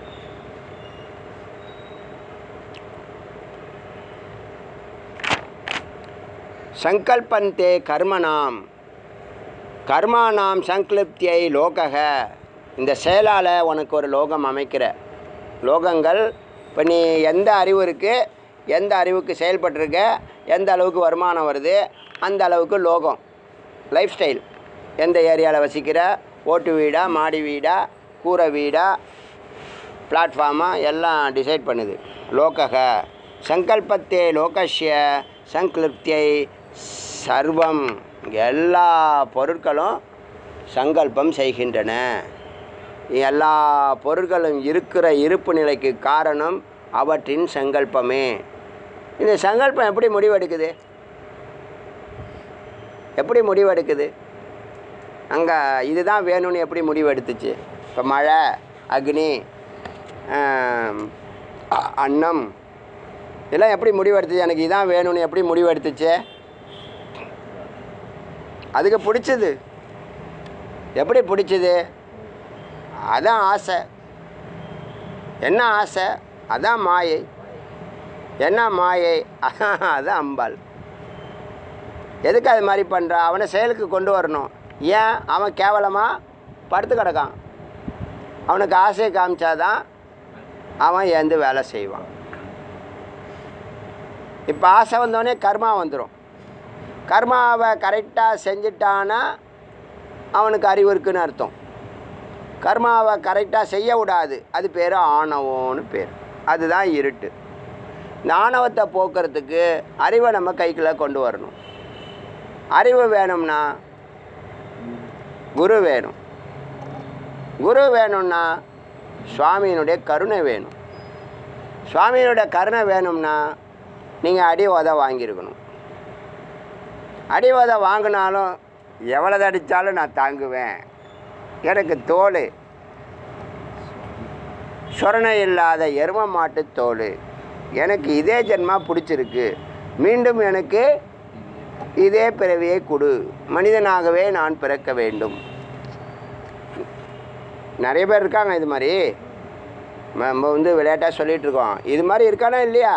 சங்கல்பந்தே கர்மனாம் கர்மானாம் சங்கல்ப்தியை லோகக இந்த செயலால் உனக்கு ஒரு லோகம் அமைக்கிற லோகங்கள் இப்போ நீ எந்த அறிவு இருக்குது எந்த அறிவுக்கு செயல்பட்டிருக்க எந்த அளவுக்கு வருமானம் வருது அந்த அளவுக்கு லோகம் லைஃப் ஸ்டைல் எந்த ஏரியாவில் வசிக்கிற ஓட்டு வீடா மாடி வீடா கூரை வீடா பிளாட்ஃபார்மா எல்லாம் டிசைட் பண்ணுது லோகக சங்கல்பத்தே லோகஸ்ய சங்கல்ப்தியை சர்வம் எல்லா பொருட்களும் சங்கல்பம் செய்கின்றன எல்லா பொருட்களும் இருக்கிற இருப்பு நிலைக்கு காரணம் அவற்றின் சங்கல்பமே இந்த சங்கல்பம் எப்படி முடிவெடுக்குது எப்படி முடிவெடுக்குது அங்கே இதுதான் வேணும்னு எப்படி முடிவெடுத்துச்சு இப்போ மழை அக்னி ஆம், அ- அன்னம் இதெல்லாம் எப்படி முடிவெடுத்துச்சு எனக்கு இதான் வேணும்னு எப்படி முடிவெடுத்துச்சு அதுக்கு பிடிச்சது எப்படி பிடிச்சது அதான் ஆசை என்ன ஆசை அதான் மாயை என்ன மாயை அதான் அம்பாள் எதுக்கு அது மாதிரி பண்ணுறா அவனை செயலுக்கு கொண்டு வரணும் ஏன் அவன் கேவலமாக படுத்து கிடக்கான் அவனுக்கு ஆசையை காமிச்சாதான் அவன் எழுந்து வேலை செய்வான் இப்போ ஆசை வந்தோடனே கர்மா வந்துடும் கர்மாவை கரெக்டாக செஞ்சுட்டானா அவனுக்கு அறிவு இருக்குன்னு அர்த்தம் கர்மாவை கரெக்டாக செய்ய விடாது அது பேர் ஆணவம்னு பேர் அதுதான் இருட்டு இந்த ஆணவத்தை போக்குறதுக்கு அறிவை நம்ம கைக்குள்ளே கொண்டு வரணும் அறிவு வேணும்னா குரு வேணும் குரு வேணும்னா சுவாமியினுடைய கருணை வேணும் சுவாமியினுடைய கருணை வேணும்னா நீங்கள் அடி உத வாங்கியிருக்கணும் அடி உத வாங்கினாலும் எவ்வளவு அடித்தாலும் நான் தாங்குவேன் எனக்கு தோல் சொரணை இல்லாத எரும மாட்டு தோல் எனக்கு இதே ஜென்மா பிடிச்சிருக்கு மீண்டும் எனக்கு இதே பிறவியை கொடு மனிதனாகவே நான் பிறக்க வேண்டும் நிறைய பேர் இருக்காங்க இது மாதிரி நம்ம வந்து விளையாட்டாக சொல்லிட்டு இருக்கோம் இது மாதிரி இருக்கானா இல்லையா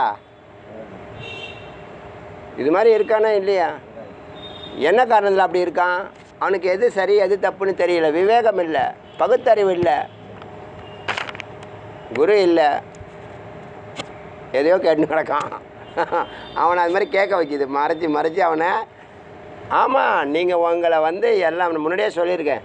இது மாதிரி இருக்கானா இல்லையா என்ன காரணத்தில் அப்படி இருக்கான் அவனுக்கு எது சரி எது தப்புன்னு தெரியல விவேகம் இல்லை பகுத்தறிவு இல்லை குரு இல்லை எதையோ கேட்டு கிடக்கான் அவனை அது மாதிரி கேட்க வைக்கிது மறைச்சி மறைச்சி அவனை ஆமாம் நீங்கள் உங்களை வந்து எல்லாம் முன்னாடியே சொல்லியிருக்கேன்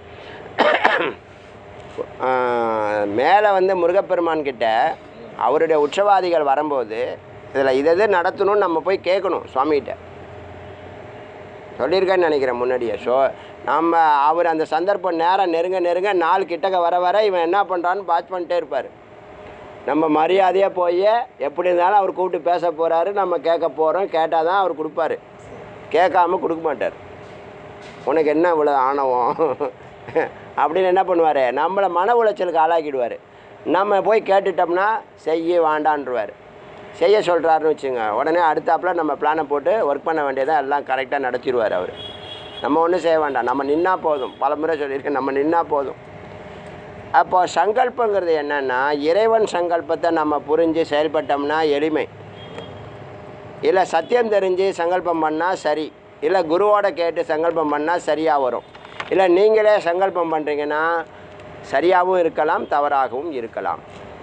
மேலே வந்து முருகப்பெருமான் கிட்ட அவருடைய உற்சவாதிகள் வரும்போது இதில் இதை இது நடத்தணும்னு நம்ம போய் கேட்கணும் சுவாமிகிட்ட சொல்லியிருக்கேன்னு நினைக்கிறேன் முன்னாடியே ஸோ நம்ம அவர் அந்த சந்தர்ப்பம் நேரம் நெருங்க நெருங்க நாள் கிட்டக்க வர வர இவன் என்ன பண்ணுறான்னு வாட்ச் பண்ணிட்டே இருப்பார் நம்ம மரியாதையாக போய் எப்படி இருந்தாலும் அவர் கூப்பிட்டு பேச போகிறாரு நம்ம கேட்க போகிறோம் கேட்டால் தான் அவர் கொடுப்பாரு கேட்காம கொடுக்க மாட்டார் உனக்கு என்ன இவ்வளோ ஆணவம் அப்படின்னு என்ன பண்ணுவார் நம்மளை மன உளைச்சலுக்கு ஆளாக்கிடுவார் நம்ம போய் கேட்டுட்டோம்னா செய்ய வேண்டான்ருவார் செய்ய சொல்கிறாருன்னு வச்சுங்க உடனே அடுத்தாப்புல நம்ம பிளானை போட்டு ஒர்க் பண்ண வேண்டியதாக எல்லாம் கரெக்டாக நடத்திடுவார் அவர் நம்ம ஒன்றும் செய்ய வேண்டாம் நம்ம நின்னா போதும் பல முறை சொல்லியிருக்கேன் நம்ம நின்னா போதும் அப்போ சங்கல்பங்கிறது என்னன்னா இறைவன் சங்கல்பத்தை நம்ம புரிஞ்சு செயல்பட்டோம்னா எளிமை இல்லை சத்தியம் தெரிஞ்சு சங்கல்பம் பண்ணால் சரி இல்லை குருவோட கேட்டு சங்கல்பம் பண்ணால் சரியாக வரும் இல்லை நீங்களே சங்கல்பம் பண்ணுறீங்கன்னா சரியாகவும் இருக்கலாம் தவறாகவும் இருக்கலாம்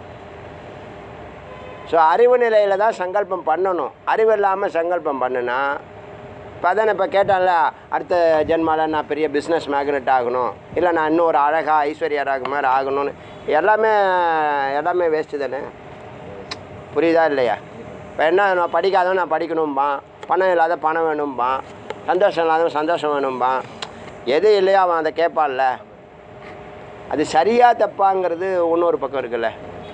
ஸோ அறிவு நிலையில் தான் சங்கல்பம் பண்ணணும் அறிவு இல்லாமல் சங்கல்பம் பண்ணுனா இப்போ அதான் இப்போ கேட்டான்ல அடுத்த ஜென்மாவில் நான் பெரிய பிஸ்னஸ் மேக்னெட் ஆகணும் இல்லை நான் இன்னும் ஒரு அழகாக ஐஸ்வர்யா ராகு மாதிரி ஆகணும்னு எல்லாமே எல்லாமே வேஸ்ட்டு தானே புரியுதா இல்லையா இப்போ என்ன நான் படிக்காதவன் நான் படிக்கணும்பான் பணம் இல்லாத பணம் வேணும்பான் சந்தோஷம் இல்லாதவன் சந்தோஷம் வேணும்பான் எது இல்லையோ அவன் அதை கேட்பான்ல அது சரியா தப்பாங்கிறது இன்னொரு பக்கம் இருக்குல்ல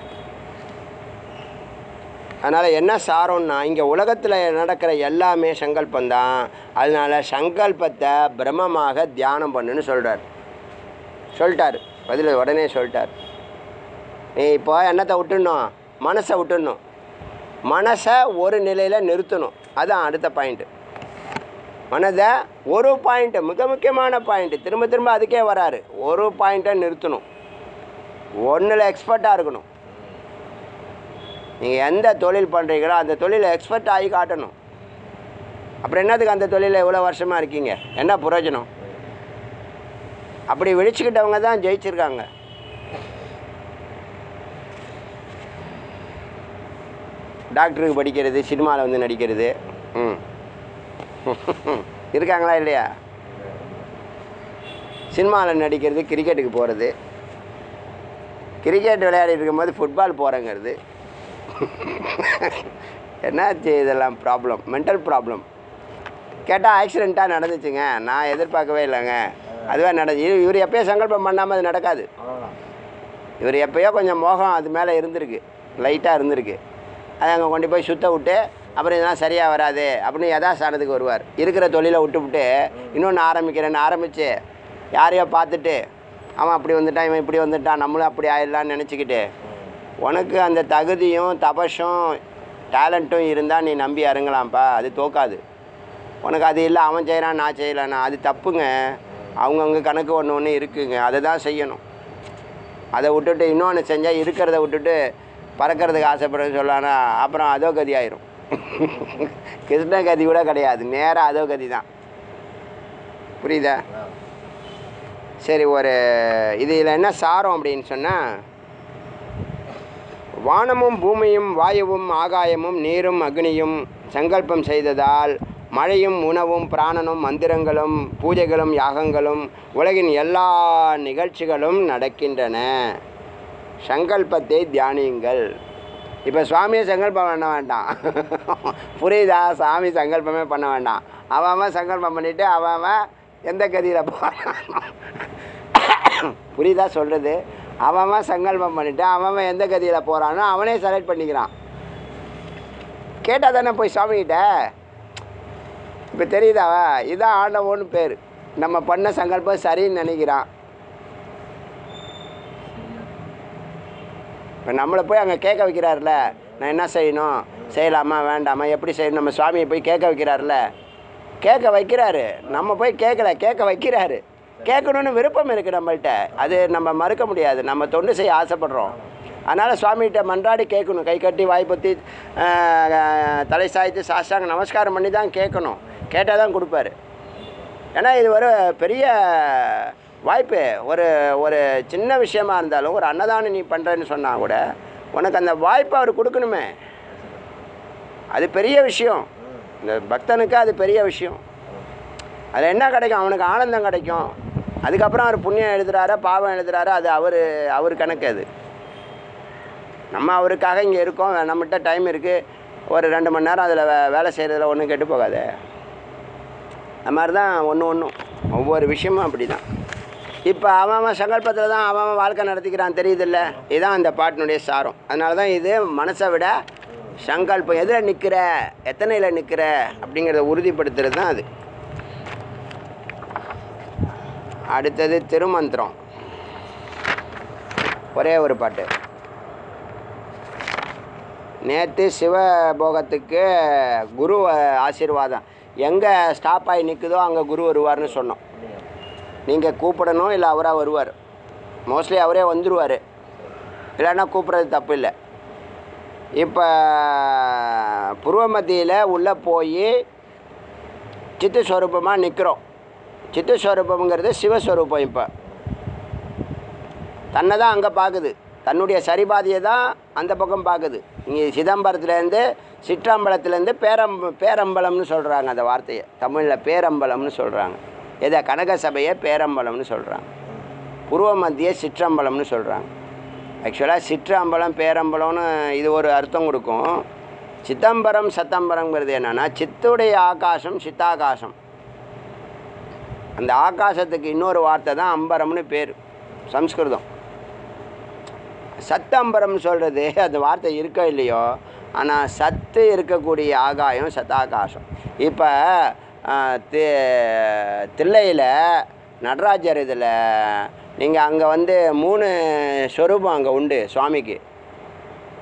அதனால் என்ன சாரம்னா இங்கே உலகத்தில் நடக்கிற எல்லாமே சங்கல்பந்தான் அதனால் சங்கல்பத்தை பிரம்மமாக தியானம் பண்ணுன்னு சொல்கிறார் சொல்லிட்டார் பதில் உடனே சொல்லிட்டார் நீ இப்போ என்னத்தை விட்டுடணும் மனசை விட்டுடணும் மனசை ஒரு நிலையில் நிறுத்தணும் அதான் அடுத்த பாயிண்ட்டு மனதை ஒரு பாயிண்ட்டு மிக முக்கியமான பாயிண்ட்டு திரும்ப திரும்ப அதுக்கே வராரு ஒரு பாயிண்ட்டை நிறுத்தணும் ஒன்றில் எக்ஸ்பர்ட்டாக இருக்கணும் நீங்கள் எந்த தொழில் பண்ணுறீங்களோ அந்த தொழிலில் எக்ஸ்பர்ட் ஆகி காட்டணும் அப்புறம் என்னத்துக்கு அந்த தொழிலில் இவ்வளோ வருஷமாக இருக்கீங்க என்ன பிரயோஜனம் அப்படி விழிச்சுக்கிட்டவங்க தான் ஜெயிச்சிருக்காங்க டாக்டருக்கு படிக்கிறது சினிமாவில் வந்து நடிக்கிறது ம் இருக்காங்களா இல்லையா சினிமாவில் நடிக்கிறது கிரிக்கெட்டுக்கு போகிறது கிரிக்கெட் விளையாடிட்டு இருக்கும்போது ஃபுட்பால் போகிறேங்கிறது என்னாச்சு இதெல்லாம் ப்ராப்ளம் மென்டல் ப்ராப்ளம் கேட்டால் ஆக்சிடெண்ட்டாக நடந்துச்சுங்க நான் எதிர்பார்க்கவே இல்லைங்க அதுவே நடந்துச்சு இவர் இவர் எப்பயோ சங்கல்பம் பண்ணாமல் அது நடக்காது அவ்வளோதான் இவர் எப்பயோ கொஞ்சம் மோகம் அது மேலே இருந்திருக்கு லைட்டாக இருந்திருக்கு அதை அங்கே கொண்டு போய் சுத்த விட்டு அப்புறம் இதெல்லாம் சரியாக வராது அப்படின்னு யதாஸ்தானத்துக்கு வருவார் இருக்கிற தொழிலை விட்டு விட்டு இன்னொன்று ஆரம்பிக்கிறேன்னு ஆரம்பித்து யாரையோ பார்த்துட்டு அவன் அப்படி வந்துட்டான் இவன் இப்படி வந்துட்டான் நம்மளும் அப்படி ஆயிடலான்னு நினச்சிக்கிட்டு உனக்கு அந்த தகுதியும் தபஸும் டேலண்ட்டும் இருந்தால் நீ நம்பி இறங்கலாம்ப்பா அது தோக்காது உனக்கு அது இல்லை அவன் செய்கிறான் நான் செய்யலைன்னா அது தப்புங்க அவங்கவுங்க கணக்கு ஒன்று ஒன்று இருக்குங்க அதை தான் செய்யணும் அதை விட்டுட்டு இன்னொன்று செஞ்சால் இருக்கிறத விட்டுட்டு பறக்கிறதுக்கு ஆசைப்படுறது சொல்லானா அப்புறம் அதோ கதி ஆயிரும் கிருஷ்ண கதி கூட கிடையாது நேராக அதோ கதி தான் புரியுதா சரி ஒரு இது இதில் என்ன சாரம் அப்படின்னு சொன்னால் வானமும் பூமியும் வாயுவும் ஆகாயமும் நீரும் அக்னியும் சங்கல்பம் செய்ததால் மழையும் உணவும் பிராணனும் மந்திரங்களும் பூஜைகளும் யாகங்களும் உலகின் எல்லா நிகழ்ச்சிகளும் நடக்கின்றன சங்கல்பத்தை தியானியுங்கள் இப்போ சுவாமியை சங்கல்பம் பண்ண வேண்டாம் புரியுதா சாமி சங்கல்பமே பண்ண வேண்டாம் அவன் அவன் சங்கல்பம் பண்ணிவிட்டு அவன் அவன் எந்த கதியில் போகிறான் புரியுதா சொல்கிறது அவன் அவன் சங்கல்பம் பண்ணிவிட்டு அவன் அவன் எந்த கதியில் போகிறானோ அவனே செலக்ட் பண்ணிக்கிறான் கேட்டால் தானே போய் சுவாமிகிட்ட இப்போ தெரியுதா இதான் ஆண்டவன்னு பேர் நம்ம பண்ண சங்கல்பம் சரின்னு நினைக்கிறான் இப்போ நம்மளை போய் அங்கே கேட்க வைக்கிறாருல நான் என்ன செய்யணும் செய்யலாமா வேண்டாமா எப்படி செய்யணும் நம்ம சுவாமியை போய் கேட்க வைக்கிறாருல கேட்க வைக்கிறாரு நம்ம போய் கேட்கல கேட்க வைக்கிறாரு கேட்கணுன்னு விருப்பம் இருக்குது நம்மள்ட்ட அது நம்ம மறுக்க முடியாது நம்ம தொண்டு செய்ய ஆசைப்படுறோம் அதனால் சுவாமிகிட்ட மன்றாடி கேட்கணும் கை கட்டி வாய் பொத்தி ஆஹ், தலை சாய்த்து சாஸ்தாங்க நமஸ்காரம் பண்ணி தான் கேட்கணும் கேட்டால் தான் கொடுப்பாரு ஏன்னா இது ஒரு பெரிய வாய்ப்பு ஒரு ஒரு சின்ன விஷயமா இருந்தாலும் ஒரு அன்னதானம் நீ பண்ணுறேன்னு சொன்னால் கூட உனக்கு அந்த வாய்ப்பை அவர் கொடுக்கணுமே அது பெரிய விஷயம் இந்த பக்தனுக்கு அது பெரிய விஷயம் அதில் என்ன கிடைக்கும் அவனுக்கு ஆனந்தம் கிடைக்கும் அதுக்கப்புறம் அவர் புண்ணியம் எழுதுறாரா பாவம் எழுதுறாரா அது அவர் அவர் கணக்கு அது நம்ம அவருக்காக இங்கே இருக்கோம் நம்மகிட்ட டைம் இருக்குது ஒரு ரெண்டு மணி நேரம் அதில் வே வேலை செய்கிறதுல ஒன்றும் கெட்டு போகாதே அது மாதிரி தான் ஒன்று ஒன்றும் ஒவ்வொரு விஷயமும் அப்படி தான் இப்போ அவன் அவன் சங்கல்பத்தில் தான் அவன் அவன் வாழ்க்கை நடத்திக்கிறான் தெரியுதில்ல இதுதான் அந்த பாட்டினுடைய சாரம் அதனால தான் இது மனசை விட சங்கல்பம் எதில் நிற்கிற எத்தனையில் நிற்கிற அப்படிங்கிறத உறுதிப்படுத்துறது தான் அது அடுத்தது திருமந்திரம் ஒரே ஒரு பாட்டு நேற்று சிவபோகத்துக்கு குரு ஆசீர்வாதம் எங்கே ஸ்டாப் ஆகி நிற்குதோ அங்கே குரு வருவார்னு சொன்னோம் நீங்கள் கூப்பிடணும் இல்லை அவராக வருவார் மோஸ்ட்லி அவரே வந்துடுவார் இல்லைன்னா கூப்பிட்றது தப்பு இல்லை இப்போ புருவ மத்தியில் உள்ளே போய் சித்து ஸ்வரூபமாக நிற்கிறோம் சித்து ஸ்வரூபம்ங்கிறது சிவஸ்வரூபம் இப்போ தன்னை தான் அங்கே பார்க்குது தன்னுடைய சரிபாதியை தான் அந்த பக்கம் பார்க்குது இங்கே சிதம்பரத்துலேருந்து சிற்றம்பலத்துலேருந்து பேரம் பேரம்பலம்னு சொல்கிறாங்க அந்த வார்த்தையை தமிழில் பேரம்பலம்னு சொல்கிறாங்க எதை கனக சபையை பேரம்பலம்னு சொல்கிறாங்க பூர்வ மத்திய சிற்றம்பலம்னு சொல்கிறாங்க ஆக்சுவலாக சிற்றம்பலம் பேரம்பலம்னு இது ஒரு அர்த்தம் கொடுக்கும் சித்தம்பரம் சத்தம்பரங்கிறது என்னென்னா சித்துடைய ஆகாசம் சித்தாகாசம் அந்த ஆகாசத்துக்கு இன்னொரு வார்த்தை தான் அம்பரம்னு பேர் சம்ஸ்கிருதம் சத்தம்பரம் சொல்கிறது அந்த வார்த்தை இருக்கோ இல்லையோ ஆனால் சத்து இருக்கக்கூடிய ஆகாயம் சத்தாகாசம் இப்போ தி தில்லையில் நடராஜர் இதில் நீங்கள் அங்கே வந்து மூணு ஸ்வரூபம் அங்கே உண்டு சுவாமிக்கு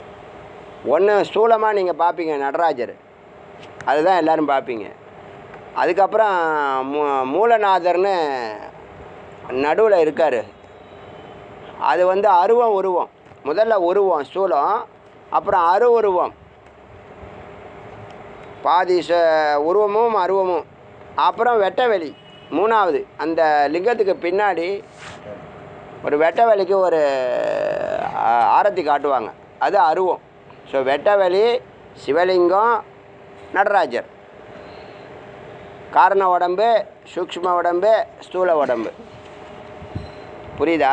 ஒன்று ஸ்தூலமாக நீங்கள் பார்ப்பீங்க நடராஜர் அதுதான் எல்லோரும் பார்ப்பீங்க அதுக்கப்புறம் மூ மூலநாதர்னு நடுவில் இருக்கார் அது வந்து அருவம் உருவம் முதல்ல உருவம் ஸ்தூலம் அப்புறம் அரு உருவம் பாதி ச உருவமும் அருவமும் அப்புறம் வெட்டவெளி மூணாவது அந்த லிங்கத்துக்கு பின்னாடி ஒரு வெட்டவெளிக்கு ஒரு ஆ- ஆரத்தி காட்டுவாங்க அது அருவம் ஸோ வெட்டவெளி சிவலிங்கம் நடராஜர் காரண உடம்பு சூக்ஷ்ம உடம்பு ஸ்தூல உடம்பு புரியுதா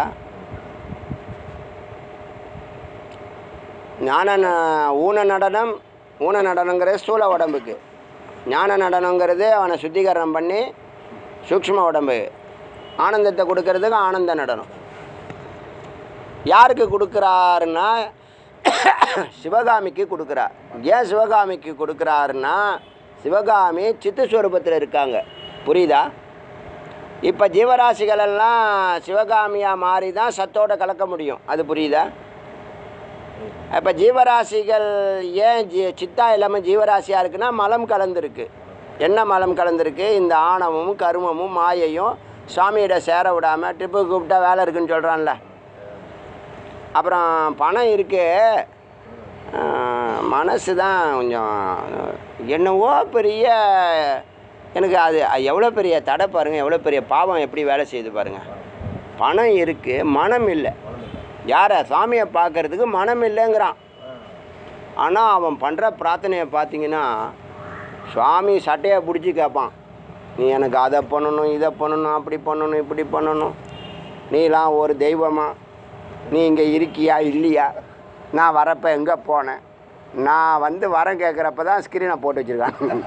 ஞான ந- ஊன நடனம் ஊன நடனங்கிறது ஸ்தூல உடம்புக்கு ஞான நடனங்கிறது அவனை சுத்திகரணம் பண்ணி சூக்ஷ்ம உடம்பு ஆனந்தத்தை கொடுக்கறதுக்கு ஆனந்த நடனம் யாருக்கு கொடுக்குறாருன்னா சிவகாமிக்கு கொடுக்குறார் ஏன் சிவகாமிக்கு கொடுக்குறாருன்னா சிவகாமி சித்து ஸ்வரூபத்தில் இருக்காங்க புரியுதா இப்போ ஜீவராசிகள் எல்லாம் சிவகாமியாக மாறி தான் சத்தோட கலக்க முடியும் அது புரியுதா இப்போ ஜீவராசிகள் ஏன் ஜீ சித்தா இல்லாமல் ஜீவராசியாக இருக்குன்னா மலம் கலந்துருக்கு என்ன மலம் கலந்துருக்கு இந்த ஆணவமும் கருமமும் மாயையும் சுவாமியிட சேர விடாமல் ட்ரிப்பு கூப்பிட்டா வேலை இருக்குன்னு சொல்கிறான்ல அப்புறம் பணம் இருக்கு ஆஹ், மனசு தான் கொஞ்சம் என்னவோ பெரிய எனக்கு அது எவ்வளோ பெரிய தடை பாருங்கள் எவ்வளோ பெரிய பாவம் எப்படி வேலை செய்யுது பாருங்கள் பணம் இருக்குது மனம் இல்லை யாரை சாமியை பார்க்கறதுக்கு மனம் இல்லைங்கிறான் ஆனால் அவன் பண்ணுற பிரார்த்தனையை பார்த்தீங்கன்னா சுவாமி சட்டையை பிடிச்சி கேட்பான் நீ எனக்கு அதை பண்ணணும் இதை பண்ணணும் அப்படி பண்ணணும் இப்படி பண்ணணும் நீலாம் ஒரு தெய்வமா நீ இங்கே இருக்கியா இல்லையா நான் வரப்போ எங்கே போனேன் நான் வந்து வரம் கேட்குறப்ப தான் ஸ்க்ரீனை போட்டு வச்சுருக்கான்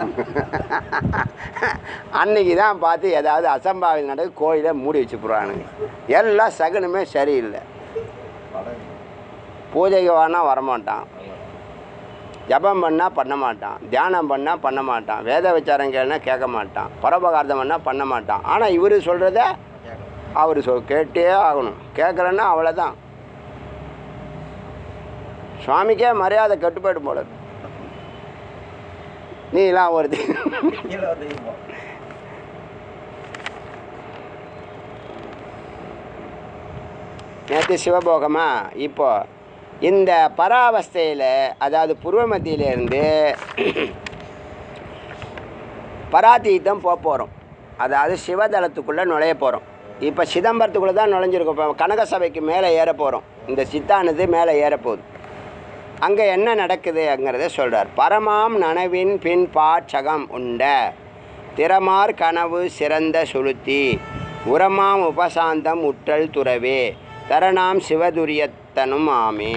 அன்னைக்கு தான் பார்த்து ஏதாவது அசம்பாவிதம் நடக்கு கோயிலை மூடி வச்சுப்புடுவானுங்க எல்லாம் சகுனமே சரியில்லை பூஜைக்கு வானா வரமாட்டான் ஜபம் பண்ணால் பண்ண மாட்டான் தியானம் பண்ணால் பண்ண மாட்டான் வேத விசாரம் கேளுனா கேட்க மாட்டான் பரோபகார்த்தம் பண்ணால் பண்ண மாட்டான் ஆனால் இவர் சொல்கிறத அவர் சொல் கேட்டே ஆகணும் கேட்கலன்னா அவ்வளோதான் சுவாமிக்கே மரியாதை கட்டுப்பாடு போல இருக்கு. நீலாம் ஒரு தெய்வம். நேற்று சிவபோகமா இப்போ இந்த பராவஸ்தையில் அதாவது புருவ மத்தியிலேருந்து பராதீத்தம் போக போகிறோம் அதாவது சிவதலத்துக்குள்ளே நுழைய போகிறோம் இப்போ சிதம்பரத்துக்குள்ளே தான் நுழைஞ்சிருக்கோம் இப்போ கனக சபைக்கு மேலே ஏற போகிறோம் இந்த சித்தானது மேலே ஏற போகுது அங்கே என்ன நடக்குதுங்கிறத சொல்கிறார் பரமாம் நனவின் பின் பாச்சகம் உண்ட திறமார் கனவு சிறந்த சுளுத்தி உரமாம் உபசாந்தம் உற்றல் துறவே தரணாம் சிவதுரியத்தனும் ஆமே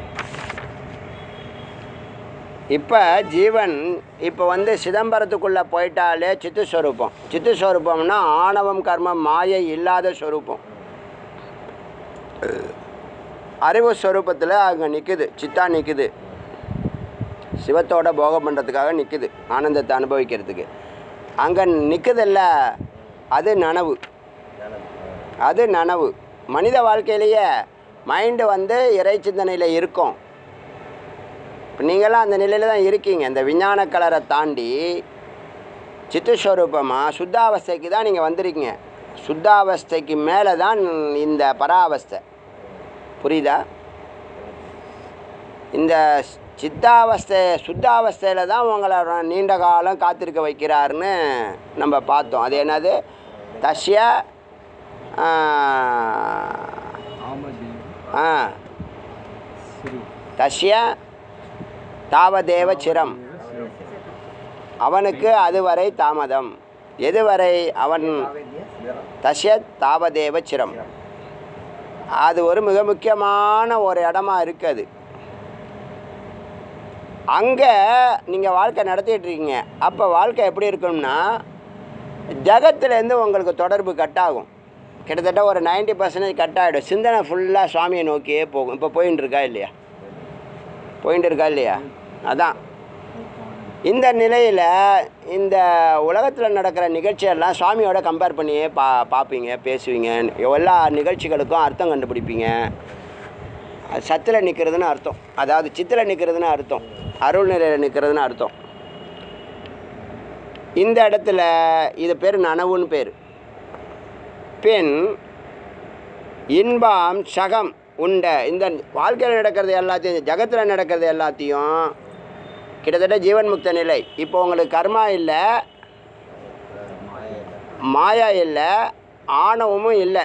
இப்போ ஜீவன் இப்போ வந்து சிதம்பரத்துக்குள்ளே போயிட்டாலே சித்துஸ்வரூபம் சித்துஸ்வரூபம்னா ஆணவம் கர்மம் மாயை இல்லாத ஸ்வரூபம் அறிவு ஸ்வரூபத்தில் அங்கே நிற்குது சித்தா நிற்குது சிவத்தோட போகம் பண்ணுறதுக்காக நிற்குது ஆனந்தத்தை அனுபவிக்கிறதுக்கு அங்கே நிற்குதில்ல அது நனவு அது நனவு மனித வாழ்க்கையிலேயே மைண்டு வந்து இறை சிந்தனையில் இருக்கும் இப்போ நீங்களாம் அந்த நிலையில் தான் இருக்கீங்க இந்த விஞ்ஞான கலரை தாண்டி சித்துஸ்வரூபமாக சுத்தாவஸ்தைக்கு தான் நீங்கள் வந்திருக்கீங்க சுத்தாவஸ்தைக்கு மேலே தான் இந்த பராவஸ்தை புரியுதா இந்த சித்தாவஸ்தை சுத்தாவஸ்தையில் தான் உங்களை ர- நீண்ட காலம் காத்திருக்க வைக்கிறாருன்னு நம்ம பார்த்தோம் அது என்னது தஷ்ய ஆ, ஆமதேவ் ஆ ஸ்ரீ தஷ்ய தாவதேவ சிரம் அவனுக்கு அதுவரை தாமதம் எதுவரை அவன் தஷ்ய தாவதேவ சிரம் அது ஒரு மிக முக்கியமான ஒரு இடமா இருக்குது அங்கே நீங்கள் வாழ்க்கை நடத்திட்டு இருக்கீங்க அப்போ வாழ்க்கை எப்படி இருக்கணும்னா ஜகத்துலேருந்து உங்களுக்கு தொடர்பு கட் ஆகும் கிட்டத்தட்ட ஒரு 90% பர்சன்டேஜ் கட் ஆகிடும் சிந்தனை ஃபுல்லாக சுவாமியை நோக்கியே போகும் இப்போ போயின்னு இருக்கா இல்லையா போயின்னு இருக்கா இல்லையா அதான் இந்த நிலையில் இந்த உலகத்தில் நடக்கிற நிகழ்ச்சியெல்லாம் சுவாமியோட கம்பேர் பண்ணியே பா பார்ப்பீங்க பேசுவீங்க எல்லா நிகழ்ச்சிகளுக்கும் அர்த்தம் கண்டுபிடிப்பீங்க அது சத்தில் நிற்கிறதுன்னு அர்த்தம் அதாவது சித்தில் நிற்கிறதுன்னு அர்த்தம் அருள் நிலையில் நிற்கிறதுன்னு அர்த்தம் இந்த இடத்துல இது பேர் நனவுன்னு பேர் பின் இன்பம் சகம் உண்ட இந்த வாழ்க்கையில் நடக்கிறது எல்லாத்தையும் இந்த ஜகத்தில் நடக்கிறது எல்லாத்தையும் கிட்டத்தட்ட ஜீவன் முக்த நிலை இப்போ உங்களுக்கு கர்மா இல்லை மாயா இல்லை ஆணவமும் இல்லை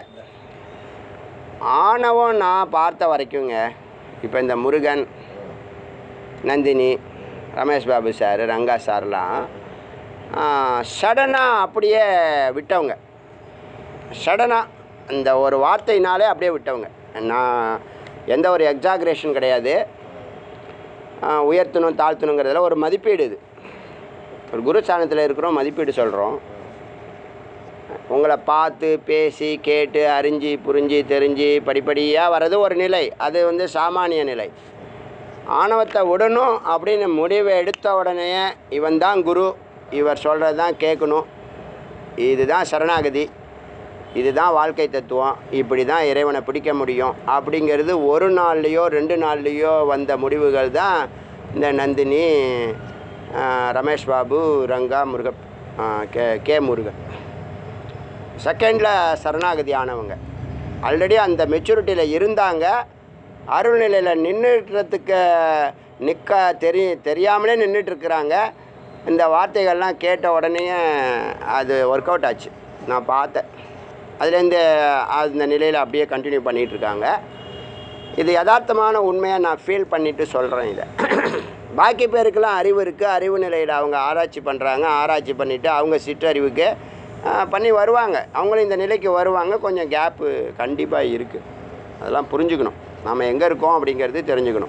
ஆணவம் நான் பார்த்த வரைக்குங்க இப்போ இந்த முருகன் நந்தினி ரமேஷ் பாபு சார் ரங்கா சார்லாம் சடனாக அப்படியே விட்டவங்க சடனாக அந்த ஒரு வார்த்தையினாலே அப்படியே விட்டவங்க நான் எந்த ஒரு எக்ஸாக்ரேஷன் கிடையாது ஆ, உயர்த்தணும் தாழ்த்தணுங்கிறதுல ஒரு மதிப்பீடு இது ஒரு குரு ஸ்தானத்தில் இருக்கிறோம் மதிப்பீடு சொல்கிறோம் உங்களை பார்த்து பேசி கேட்டு அறிஞ்சு புரிஞ்சு தெரிஞ்சு படிப்படியாக வர்றது ஒரு நிலை அது வந்து சாமானிய நிலை ஆணவத்தை விடணும் அப்படின்னு முடிவை எடுத்த உடனே இவன் தான் குரு இவர் சொல்கிறது தான் கேட்கணும் இதுதான் சரணாகதி இதுதான் வாழ்க்கை தத்துவம் இப்படி தான் இறைவனை பிடிக்க முடியும் அப்படிங்கிறது ஒரு நாள்லேயோ ரெண்டு நாள்லேயோ வந்த முடிவுகள் தான் இந்த நந்தினி ஆ, ரமேஷ் பாபு ரங்கா முருக ஆ, கே கே முருகன் செகண்டில் சரணாகதி ஆனவங்க ஆல்ரெடி அந்த மெச்சூரிட்டியில் இருந்தாங்க அருள்நிலையில் நின்றுட்டுறதுக்கு நிற்க தெரி தெரியாமலே நின்றுட்டுருக்குறாங்க இந்த வார்த்தைகள்லாம் கேட்ட உடனே அது ஒர்க் அவுட் ஆச்சு நான் பார்த்தேன் அதுலேருந்து அந்த நிலையில் அப்படியே கண்டினியூ பண்ணிகிட்ருக்காங்க இது யதார்த்தமான உண்மையை நான் ஃபீல் பண்ணிவிட்டு சொல்கிறேன் இதை பாக்கி பேருக்கெல்லாம் அறிவு இருக்குது அறிவு நிலையில் அவங்க ஆராய்ச்சி பண்ணுறாங்க ஆராய்ச்சி பண்ணிவிட்டு அவங்க சிற்றறிவுக்கு ஆ, பண்ணி வருவாங்க அவங்களும் இந்த நிலைக்கு வருவாங்க கொஞ்சம் கேப்பு கண்டிப்பாக இருக்குது அதெல்லாம் புரிஞ்சுக்கணும் நாம் எங்கே இருக்கோம் அப்படிங்கிறது தெரிஞ்சுக்கணும்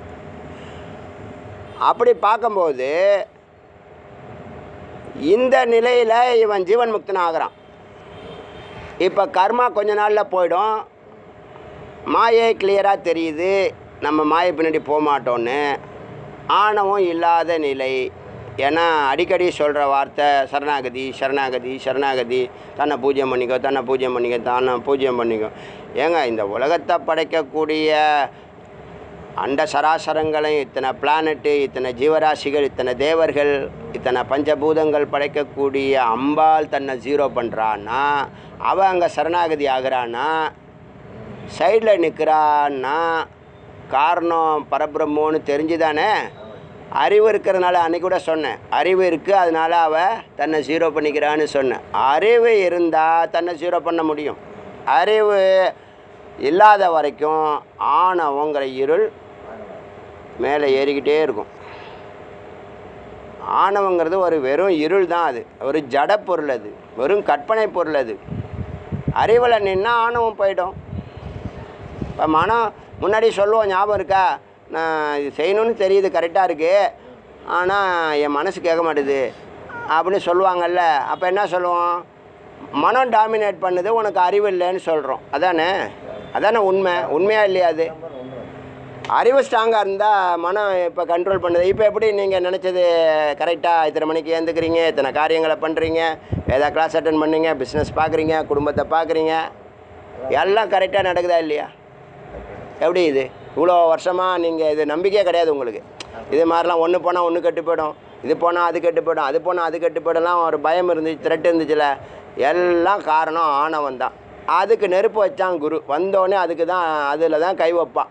அப்படி பார்க்கும்போது இந்த நிலையில் இவன் ஜீவன் முக்தன் ஆகிறான் இப்போ கர்மா கொஞ்ச நாளில் போயிடும் மாயை கிளியராக தெரியுது நம்ம மாயை பின்னாடி போக மாட்டோன்னு ஆணவம் இல்லாத நிலை ஏன்னா அடிக்கடி சொல்கிற வார்த்தை சரணாகதி சரணாகதி சரணாகதி தன்னை பூஜ்யம் பண்ணிக்கோ தன்னை பூஜ்யம் பண்ணிக்கோ தன்னை பூஜ்யம் பண்ணிக்கோ ஏங்க இந்த உலகத்தை படைக்கக்கூடிய அண்ட சராசரங்களையும் இத்தனை பிளானட்டு இத்தனை ஜீவராசிகள் இத்தனை தேவர்கள் இத்தனை பஞ்சபூதங்கள் படைக்கக்கூடிய அம்பாள் தன்னை ஜீரோ பண்ணுறான்னா அவள் அங்கே சரணாகதி ஆகிறான்னா சைடில் நிற்கிறான்னா காரணம் பரபிரம்மோன்னு தெரிஞ்சுதானே அறிவு இருக்கிறதுனால அன்னைக்கு கூட சொன்னேன் அறிவு இருக்குது அதனால அவள் தன்னை ஜீரோ பண்ணிக்கிறான்னு சொன்னேன் அறிவு இருந்தால் தன்னை ஜீரோ பண்ண முடியும் அறிவு இல்லாத வரைக்கும் ஆணவங்கிற இருள் மேலே ஏறிக்கிட்டே இருக்கும் ஆணவங்கிறது ஒரு வெறும் இருள் தான் அது ஒரு ஜட பொருள் அது வெறும் கற்பனை பொருள் அது அறிவில் நின்னா ஆணவம் போயிடும் இப்போ மனம் முன்னாடி சொல்லுவோம் ஞாபகம் இருக்கா நான் இது செய்யணும்னு தெரியுது கரெக்டாக இருக்குது ஆனால் என் மனசு கேட்க மாட்டுது அப்படின்னு சொல்லுவாங்கல்ல அப்போ என்ன சொல்லுவோம் மனம் டாமினேட் பண்ணுது உனக்கு அறிவு இல்லைன்னு சொல்கிறோம் அதானே அதானே உண்மை உண்மையாக இல்லையா அது அறிவு ஸ்ட்ராங்காக இருந்தால் மனம் இப்போ கண்ட்ரோல் பண்ணுது இப்போ எப்படி நீங்கள் நினச்சது கரெக்டாக இத்தனை மணிக்கு எழுந்துக்கிறீங்க இத்தனை காரியங்களை பண்ணுறீங்க ஏதாவது கிளாஸ் அட்டன் பண்ணீங்க பிஸ்னஸ் பார்க்குறீங்க குடும்பத்தை பார்க்குறீங்க எல்லாம் கரெக்டாக நடக்குதா இல்லையா எப்படி இது இவ்வளோ வருஷமாக நீங்கள் இது நம்பிக்கையே கிடையாது உங்களுக்கு இது மாதிரிலாம் ஒன்று போனால் ஒன்று கெட்டு போயிடும் இது போனால் அது கெட்டு போயிடும் அது போனால் அது கெட்டு போயிடலாம் ஒரு பயம் இருந்துச்சு த்ரெட் இருந்துச்சுல எல்லாம் காரணம் ஆணவம் தான் அதுக்கு நெருப்பு வச்சான் குரு வந்தோடனே அதுக்கு தான் அதில் தான் கை வைப்பான்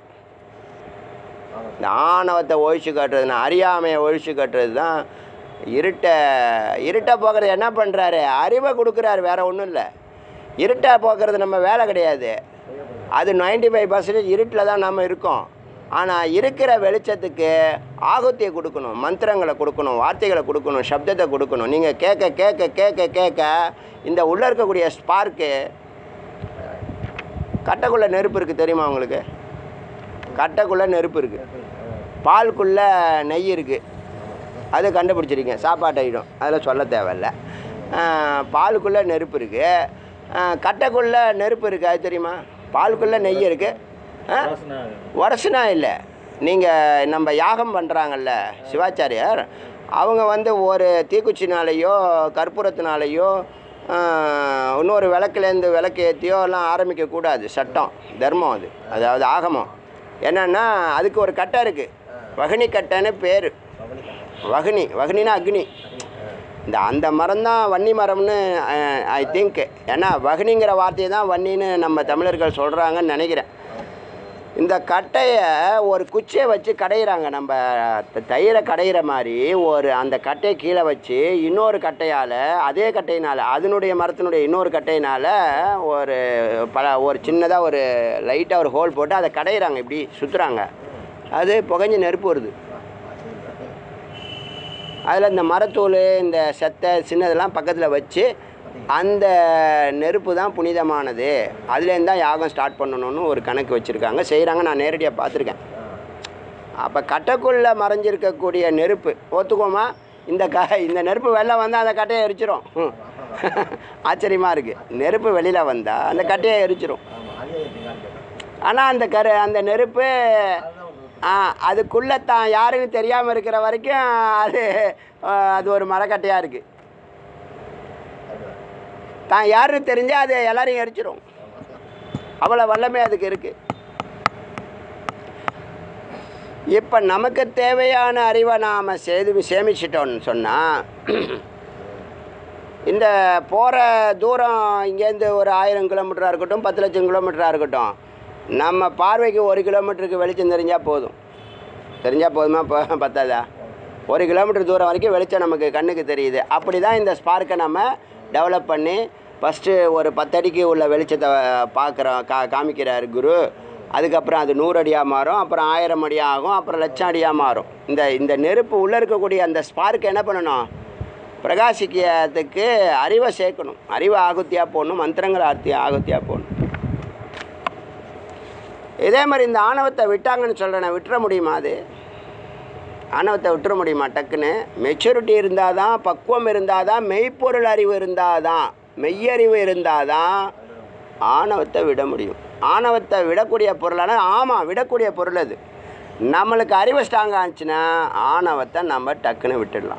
இந்த ஆணவத்தை ஒழிச்சு காட்டுறதுனா அறியாமையை ஒழிச்சு காட்டுறது தான் இருட்டை இருட்டை போக்குறது என்ன பண்ணுறாரு அறிவை கொடுக்குறாரு வேற ஒன்றும் இல்லை இருட்டை போக்குறது நம்ம வேலை கிடையாது அது 95% ஃபைவ் பர்சன்டேஜ் இருட்டில் தான் நம்ம இருக்கோம் ஆனால் இருக்கிற வெளிச்சத்துக்கு ஆகுத்தியை கொடுக்கணும் மந்திரங்களை கொடுக்கணும் வார்த்தைகளை கொடுக்கணும் சப்தத்தை கொடுக்கணும் நீங்கள் கேட்க கேட்க கேட்க கேட்க இந்த உள்ளே இருக்கக்கூடிய ஸ்பார்க்கு கட்டைக்குள்ளே நெருப்பு இருக்குது தெரியுமா உங்களுக்கு கட்டைக்குள்ளே நெருப்பு இருக்குது பாலுக்குள்ளே நெய் இருக்குது அது கண்டுபிடிச்சிருக்கீங்க சாப்பாட்டு ஐட்டம் அதில் சொல்ல தேவையில்ல பாலுக்குள்ளே நெருப்பு இருக்குது கட்டைக்குள்ளே நெருப்பு இருக்குது அது தெரியுமா பாலுக்குள்ளே நெய் இருக்குது உரசுனா இல்லை நீங்கள் நம்ம யாகம் பண்ணுறாங்கல்ல சிவாச்சாரியார் அவங்க வந்து ஒரு தீக்குச்சினாலேயோ கற்பூரத்தினாலேயோ ஆஹ், இன்னொரு விளக்குலேருந்து விளக்கு ஏற்றியோ எல்லாம் ஆரம்பிக்கக்கூடாது சட்டம் தர்மம் அது அதாவது ஆகமம் என்னென்னா அதுக்கு ஒரு கட்டை இருக்குது வகினி கட்டைன்னு பேர் வகினி வகினினா அக்னி இந்த அந்த மரம் தான் வன்னி மரம்னு ஐ திங்க் ஏன்னா வகனிங்கிற வார்த்தையை தான் வன்னின்னு நம்ம தமிழர்கள் சொல்கிறாங்கன்னு நினைக்கிறேன் இந்த கட்டையை ஒரு குச்சியை வச்சு கடையிறாங்க நம்ம த- தயிரை கடையிற மாதிரி ஒரு அந்த கட்டையை கீழே வச்சு இன்னொரு கட்டையால் அதே கட்டையினால் அதனுடைய மரத்தினுடைய இன்னொரு கட்டையினால் ஒரு பல ஒரு சின்னதாக ஒரு லைட்டாக ஒரு ஹோல் போட்டு அதை கடையிறாங்க இப்படி சுற்றுறாங்க அது புகைஞ்சு நெருப்பு வருது அதில் இந்த மரத்தூள் இந்த செத்தை சின்னதெல்லாம் பக்கத்தில் வச்சு அந்த நெருப்பு தான் புனிதமானது அதுலேருந்து தான் யாகம் ஸ்டார்ட் பண்ணணும்னு ஒரு கணக்கு வச்சுருக்காங்க செய்கிறாங்க நான் நேரடியாக பார்த்துருக்கேன் அப்போ கட்டைக்குள்ளே மறைஞ்சிருக்கக்கூடிய நெருப்பு ஒத்துக்கோமா இந்த க இந்த நெருப்பு வெளில வந்தால் அந்த கட்டையை எரிச்சிரும் ம். ஆச்சரியமாக இருக்குது நெருப்பு வெளியில் வந்தால் அந்த கட்டையை எரிச்சிரும் ஆனால் அந்த கரு அந்த நெருப்பு ஆ அதுக்குள்ளே தான் யாருன்னு தெரியாமல் இருக்கிற வரைக்கும் அது ஆ, அது ஒரு மரக்கட்டையாக இருக்குது தான் யாருன்னு தெரிஞ்சால் அது எல்லாரையும் எரிச்சிரும் அவ்வளோ வல்லமை அதுக்கு இருக்குது இப்போ நமக்கு தேவையான அறிவை நாம் செய்து சேமிச்சிட்டோம்னு சொன்னால் இந்த போகிற தூரம் இங்கேருந்து ஒரு ஆயிரம் கிலோமீட்டராக இருக்கட்டும் பத்து லட்சம் கிலோமீட்டராக இருக்கட்டும் நம்ம பார்வைக்கு ஒரு கிலோமீட்டருக்கு வெளிச்சம் தெரிஞ்சால் போதும் தெரிஞ்சால் போதுமா ப- பத்தாதா ஒரு கிலோமீட்டர் தூரம் வரைக்கும் வெளிச்சம் நமக்கு கண்ணுக்கு தெரியுது அப்படி தான் இந்த ஸ்பார்க்கை நம்ம டெவலப் பண்ணி ஃபஸ்ட்டு ஒரு பத்தடிக்கு உள்ள வெளிச்சத்தை பார்க்குறோம் கா காமிக்கிறார் குரு அதுக்கப்புறம் அது நூறு அடியாக மாறும் அப்புறம் ஆயிரம் அடியாக ஆகும் அப்புறம் லட்சம் அடியாக மாறும் இந்த இந்த நெருப்பு உள்ளே இருக்கக்கூடிய அந்த ஸ்பார்க்கை என்ன பண்ணணும் பிரகாசிக்கிறதுக்கு அறிவை சேர்க்கணும் அறிவை ஆகுத்தியாக போடணும் மந்திரங்களை ஆர்த்தி ஆகுத்தியாக போடணும் இதே மாதிரி இந்த ஆணவத்தை விட்டாங்கன்னு சொல்கிறேன் விட்டுற முடியுமா அது ஆணவத்தை விட்டுற முடியுமா டக்குன்னு மெச்சூரிட்டி இருந்தால் தான் பக்குவம் இருந்தால் தான் மெய்ப்பொருள் அறிவு இருந்தால் தான் மெய்யறிவு இருந்தால் தான் ஆணவத்தை விட முடியும் ஆணவத்தை விடக்கூடிய பொருளான ஆமாம் விடக்கூடிய பொருள் அது நம்மளுக்கு அறிவு ஸ்ட்ராங் ஆச்சுன்னா ஆணவத்தை நம்ம டக்குன்னு விட்டுடலாம்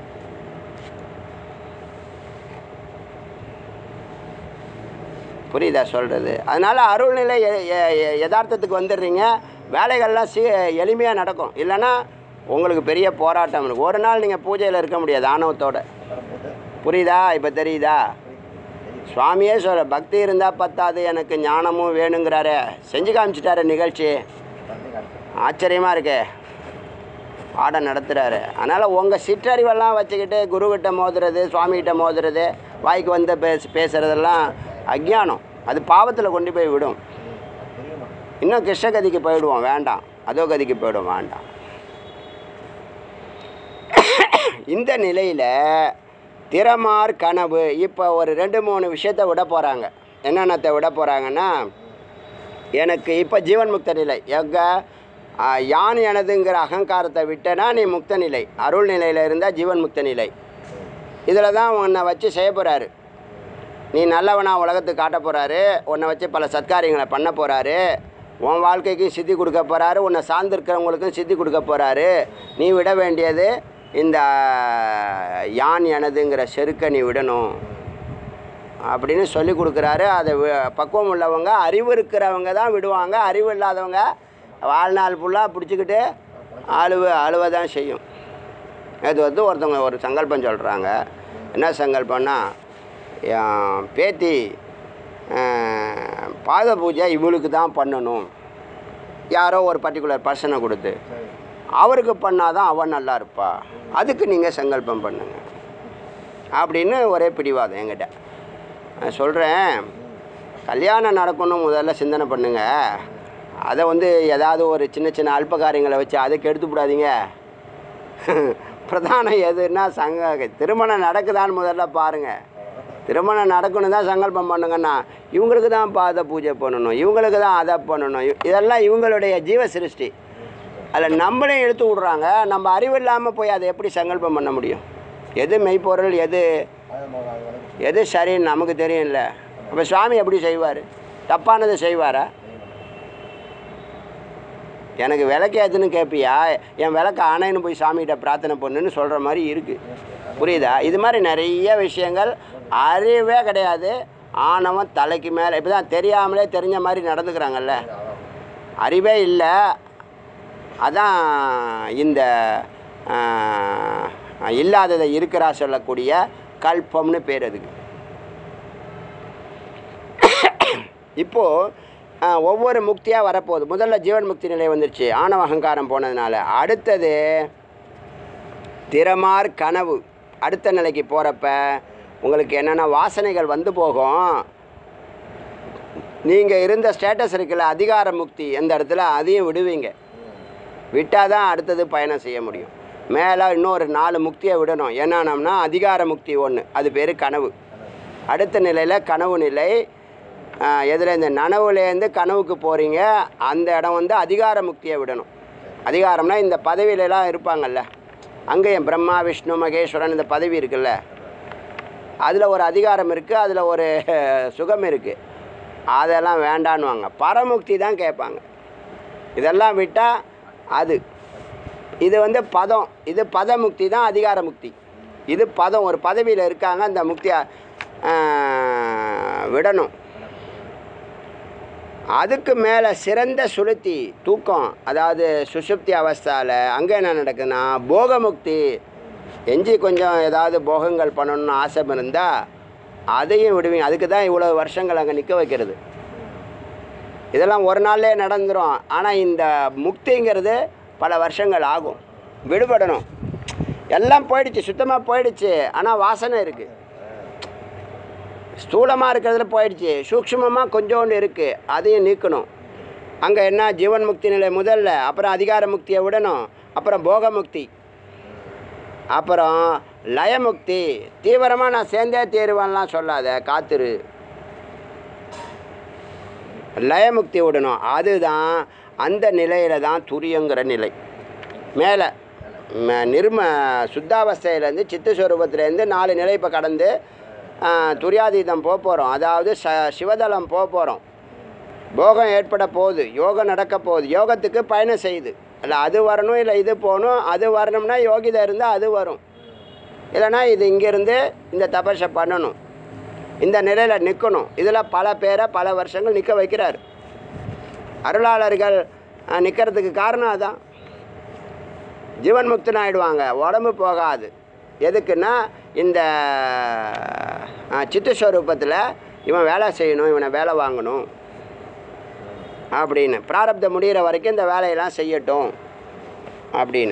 புரியுதா சொல்கிறது அதனால் அருள்நிலை எ- எ- எ- யதார்த்தத்துக்கு வந்துடுறீங்க வேலைகள்லாம் சீ எளிமையாக நடக்கும் இல்லைன்னா உங்களுக்கு பெரிய போராட்டம் இருக்கும் ஒரு நாள் நீங்கள் பூஜையில் இருக்க முடியாது ஆணவத்தோட புரியுதா இப்போ தெரியுதா சுவாமியே சொல்ல பக்தி இருந்தால் பத்தாது எனக்கு ஞானமும் வேணுங்கிறாரே செஞ்சு காமிச்சிட்டாரு நிகழ்ச்சி ஆச்சரியமாக இருக்கே பாடம் நடத்துகிறாரு அதனால் உங்கள் சிற்றறிவெல்லாம் வச்சுக்கிட்டு குருக்கிட்ட மோதுறது சுவாமிகிட்ட மோதுறது வாய்க்கு வந்து பேச பேசுகிறதெல்லாம் அஜ்ஞானம் அது பாவத்தில் கொண்டு போய் விடும் இன்னும் கிருஷ்ணகதிக்கு போயிடுவோம் வேண்டாம் அதோ கதிக்கு போயிடும் வேண்டாம் இந்த நிலையில் திறமார் கனவு இப்போ ஒரு ரெண்டு மூணு விஷயத்தை விட போகிறாங்க என்னென்னத்தை விட போகிறாங்கன்னா எனக்கு இப்போ ஜீவன் முக்த நிலை எங்க ஆ, யான் எனதுங்கிற அகங்காரத்தை விட்டனா நீ முக்த நிலை அருள் நிலையில் இருந்தால் ஜீவன் முக்த நிலை இதில் தான் உன்னை வச்சு செய்ய போகிறாரு நீ நல்லவனா உலகத்துக்கு காட்ட போகிறாரு உன்னை வச்சு பல சத்காரியங்களை பண்ண போகிறாரு உன் வாழ்க்கைக்கும் சித்தி கொடுக்க போகிறாரு உன்னை சார்ந்திருக்கிறவங்களுக்கும் சித்தி கொடுக்க போகிறாரு நீ விட வேண்டியது இந்த யான் எனதுங்கிற செருக்கை நீ விடணும் அப்படின்னு சொல்லி கொடுக்குறாரு அதை வி- பக்குவம் உள்ளவங்க அறிவு இருக்கிறவங்க தான் விடுவாங்க அறிவு இல்லாதவங்க வாழ்நாள் ஃபுல்லாக பிடிச்சிக்கிட்டு அழுவ அழுவ தான் செய்யும் இது வந்து ஒருத்தவங்க ஒரு சங்கல்பம் சொல்கிறாங்க என்ன சங்கல்பம்னா என் பேத்தி அஹ், பாத பூஜை இவளுக்கு தான் பண்ணணும் யாரோ ஒரு பர்டிகுலர் பர்சனை கொடுத்து அவருக்கு பண்ணாதான் அவன் நல்லா இருப்பா அதுக்கு நீங்கள் சங்கல்பம் பண்ணுங்க அப்படின்னு ஒரே பிடிவாதம் என்கிட்ட நான் சொல்கிறேன் கல்யாணம் நடக்கணும் முதல்ல சிந்தனை பண்ணுங்க அதை வந்து ஏதாவது ஒரு சின்ன சின்ன அல்ப காரியங்களை வச்சு அதை கெடுத்து விடாதீங்க பிரதானம் எதுன்னா சங்க திருமணம் நடக்குதான்னு முதல்ல பாருங்கள் திருமணம் நடக்கணும் தான் சங்கல்பம் பண்ணுங்கன்னா இவங்களுக்கு தான் பாத பூஜை பண்ணணும் இவங்களுக்கு தான் அதை பண்ணணும் இ- இதெல்லாம் இவங்களுடைய ஜீவ சிருஷ்டி அதில் நம்மளையும் இழுத்து விட்றாங்க நம்ம அறிவு இல்லாமல் போய் அதை எப்படி சங்கல்பம் பண்ண முடியும் எது மெய்ப்பொருள் எது எது சரின்னு நமக்கு தெரியும்ல அப்போ சுவாமி எப்படி செய்வார் தப்பானது செய்வாரா எனக்கு விளக்கு ஏற்றுன்னு கேட்பியா என் விளக்கு அணைன்னு போய் சாமிகிட்ட பிரார்த்தனை பண்ணுன்னு சொல்கிற மாதிரி இருக்குது புரியுதா இது மாதிரி நிறைய விஷயங்கள் அறிவே கிடையாது ஆணவம் தலைக்கு மேலே இப்போ தான் தெரியாமலே தெரிஞ்ச மாதிரி நடந்துக்கிறாங்கல்ல அறிவே இல்லை அதான் இந்த ஆஹ், அஹ், இல்லாததை இருக்கிறா சொல்லக்கூடிய கல்பம்னு பேர் அதுக்கு இப்போது ஒவ்வொரு முக்தியாக வரப்போகுது முதல்ல ஜீவன் முக்தி நிலை வந்துருச்சு ஆணவ அகங்காரம் போனதுனால அடுத்தது திறமார் கனவு அடுத்த நிலைக்கு போகிறப்ப உங்களுக்கு என்னென்ன வாசனைகள் வந்து போகும் நீங்கள் இருந்த ஸ்டேட்டஸ் இருக்குல்ல அதிகார முக்தி எந்த இடத்துல அதையும் விடுவீங்க விட்டால் தான் அடுத்தது பயணம் செய்ய முடியும் மேலே இன்னொரு நாலு முக்தியை விடணும் என்னன்னம்னா அதிகார முக்தி ஒன்று அது பேர் கனவு அடுத்த நிலையில் கனவு நிலை எதில் இந்த நனவுலேருந்து கனவுக்கு போகிறீங்க அந்த இடம் வந்து அதிகார முக்தியை விடணும் அதிகாரம்னா இந்த பதவியிலலாம் இருப்பாங்கல்ல அங்கேயும் பிரம்மா விஷ்ணு மகேஸ்வரன் இந்த பதவி இருக்குல்ல அதில் ஒரு அதிகாரம் இருக்குது அதில் ஒரு சுகம் இருக்குது அதெல்லாம் வேண்டான்னுவாங்க பரமுக்தி தான் கேட்பாங்க இதெல்லாம் விட்டால் அது இது வந்து பதம் இது பதமுக்தி தான் அதிகார முக்தி இது பதம் ஒரு பதவியில் இருக்காங்க அந்த முக்தியை விடணும் அதுக்கு மேலே சிறந்த சுளுத்தி தூக்கம் அதாவது சுஷுப்தி அவஸ்தாவில் அங்கே என்ன நடக்குதுன்னா போகமுக்தி எஞ்சி கொஞ்சம் ஏதாவது போகங்கள் பண்ணணும்னு ஆசை இருந்தால் அதையும் விடுவீங்க அதுக்கு தான் இவ்வளோ வருஷங்கள் அங்கே நிற்க வைக்கிறது இதெல்லாம் ஒரு நாள்லே நடந்துடும் ஆனால் இந்த முக்திங்கிறது பல வருஷங்கள் ஆகும் விடுபடணும் எல்லாம் போயிடுச்சு சுத்தமாக போயிடுச்சு ஆனால் வாசனை இருக்குது ஸ்தூலமாக இருக்கிறதுல போயிடுச்சு சூக்ஷ்மமாக கொஞ்சோண்டு இருக்குது அதையும் நீக்கணும் அங்கே என்ன ஜீவன் முக்தி நிலை முதல்ல அப்புறம் அதிகார முக்தியை விடணும் அப்புறம் போக முக்தி அப்புறம் லயமுக்தி தீவிரமாக நான் சேர்ந்தே தீருவேன்லாம் சொல்லாத காத்துரு லயமுக்தி விடணும் அதுதான் அந்த நிலையில தான் துரியங்கிற நிலை மேலே நிர்ம சுத்தாவஸ்தையிலேருந்து சித்தஸ்வரூபத்திலேருந்து நாலு நிலை இப்போ கடந்து ஆ, துரியாதீதம் போக போகிறோம் அதாவது ச சிவதலம் போக போகிறோம் போகம் ஏற்பட போகுது யோகம் நடக்க போகுது யோகத்துக்கு பயணம் செய்யுது இல்லை அது வரணும் இல்லை இது போகணும் அது வரணும்னா யோகிதை இருந்தால் அது வரும் இல்லைன்னா இது இங்கேருந்து இந்த தபஸை பண்ணணும் இந்த நிலையில் நிற்கணும் இதில் பல பேரை பல வருஷங்கள் நிற்க வைக்கிறார் அருளாளர்கள் நிற்கிறதுக்கு காரணம் அதான் ஜீவன் முக்தன் ஆயிடுவாங்க உடம்பு போகாது எதுக்குன்னா இந்த சித்தஸ்வரூபத்தில் இவன் வேலை செய்யணும் இவனை வேலை வாங்கணும் அப்படின்னு பிராரப்தம் முடிகிற வரைக்கும் இந்த வேலையெல்லாம் செய்யட்டும் அப்படின்னு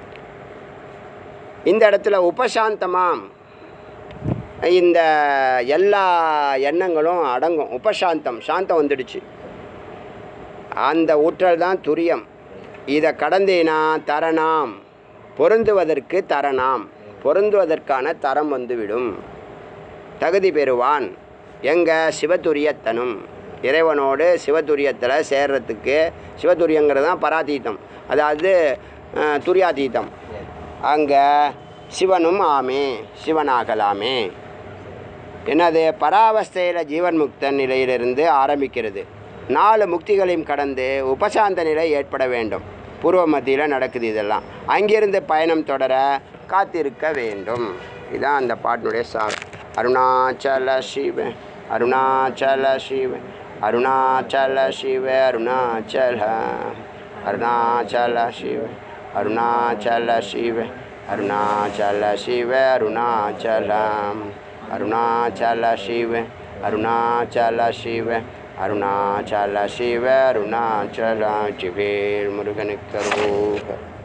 இந்த இடத்துல உபசாந்தமாம் இந்த எல்லா எண்ணங்களும் அடங்கும் உபசாந்தம் சாந்தம் வந்துடுச்சு அந்த ஊற்றல் தான் துரியம் இதை கடந்தேனா தரணாம் பொருந்துவதற்கு தரணாம் பொருந்துவதற்கான தரம் வந்துவிடும் தகுதி பெறுவான் எங்க சிவதுரியத்தனும் இறைவனோடு சிவதுரியத்தில் சேர்றதுக்கு சிவதுரியங்கிறது தான் பராதீதம் அதாவது அஹ், துரியாதீதம் அங்கே சிவனும் ஆமே சிவனாகலாமே என்னது பராவஸ்தையில் ஜீவன் முக்த நிலையிலிருந்து ஆரம்பிக்கிறது நாலு முக்திகளையும் கடந்து உபசாந்த நிலை ஏற்பட வேண்டும் பூர்வ மத்தியில் நடக்குது இதெல்லாம் அங்கிருந்து பயணம் தொடர காத்திருக்க வேண்டும் இதான் அந்த பாட்டினுடைய சார் அருணாச்சல சிவ அருணாச்சல சிவ அருணாச்சல சிவ அருணாச்சல அருணாச்சல சிவ அருணாச்சல சிவ அருணாச்சல சிவ அருணாச்சலம் அருணாச்சல சிவ அருணாச்சல சிவ அருணாச்சல சிவ அருணாச்சல சிவேல் முருகனுக்கு அருகோக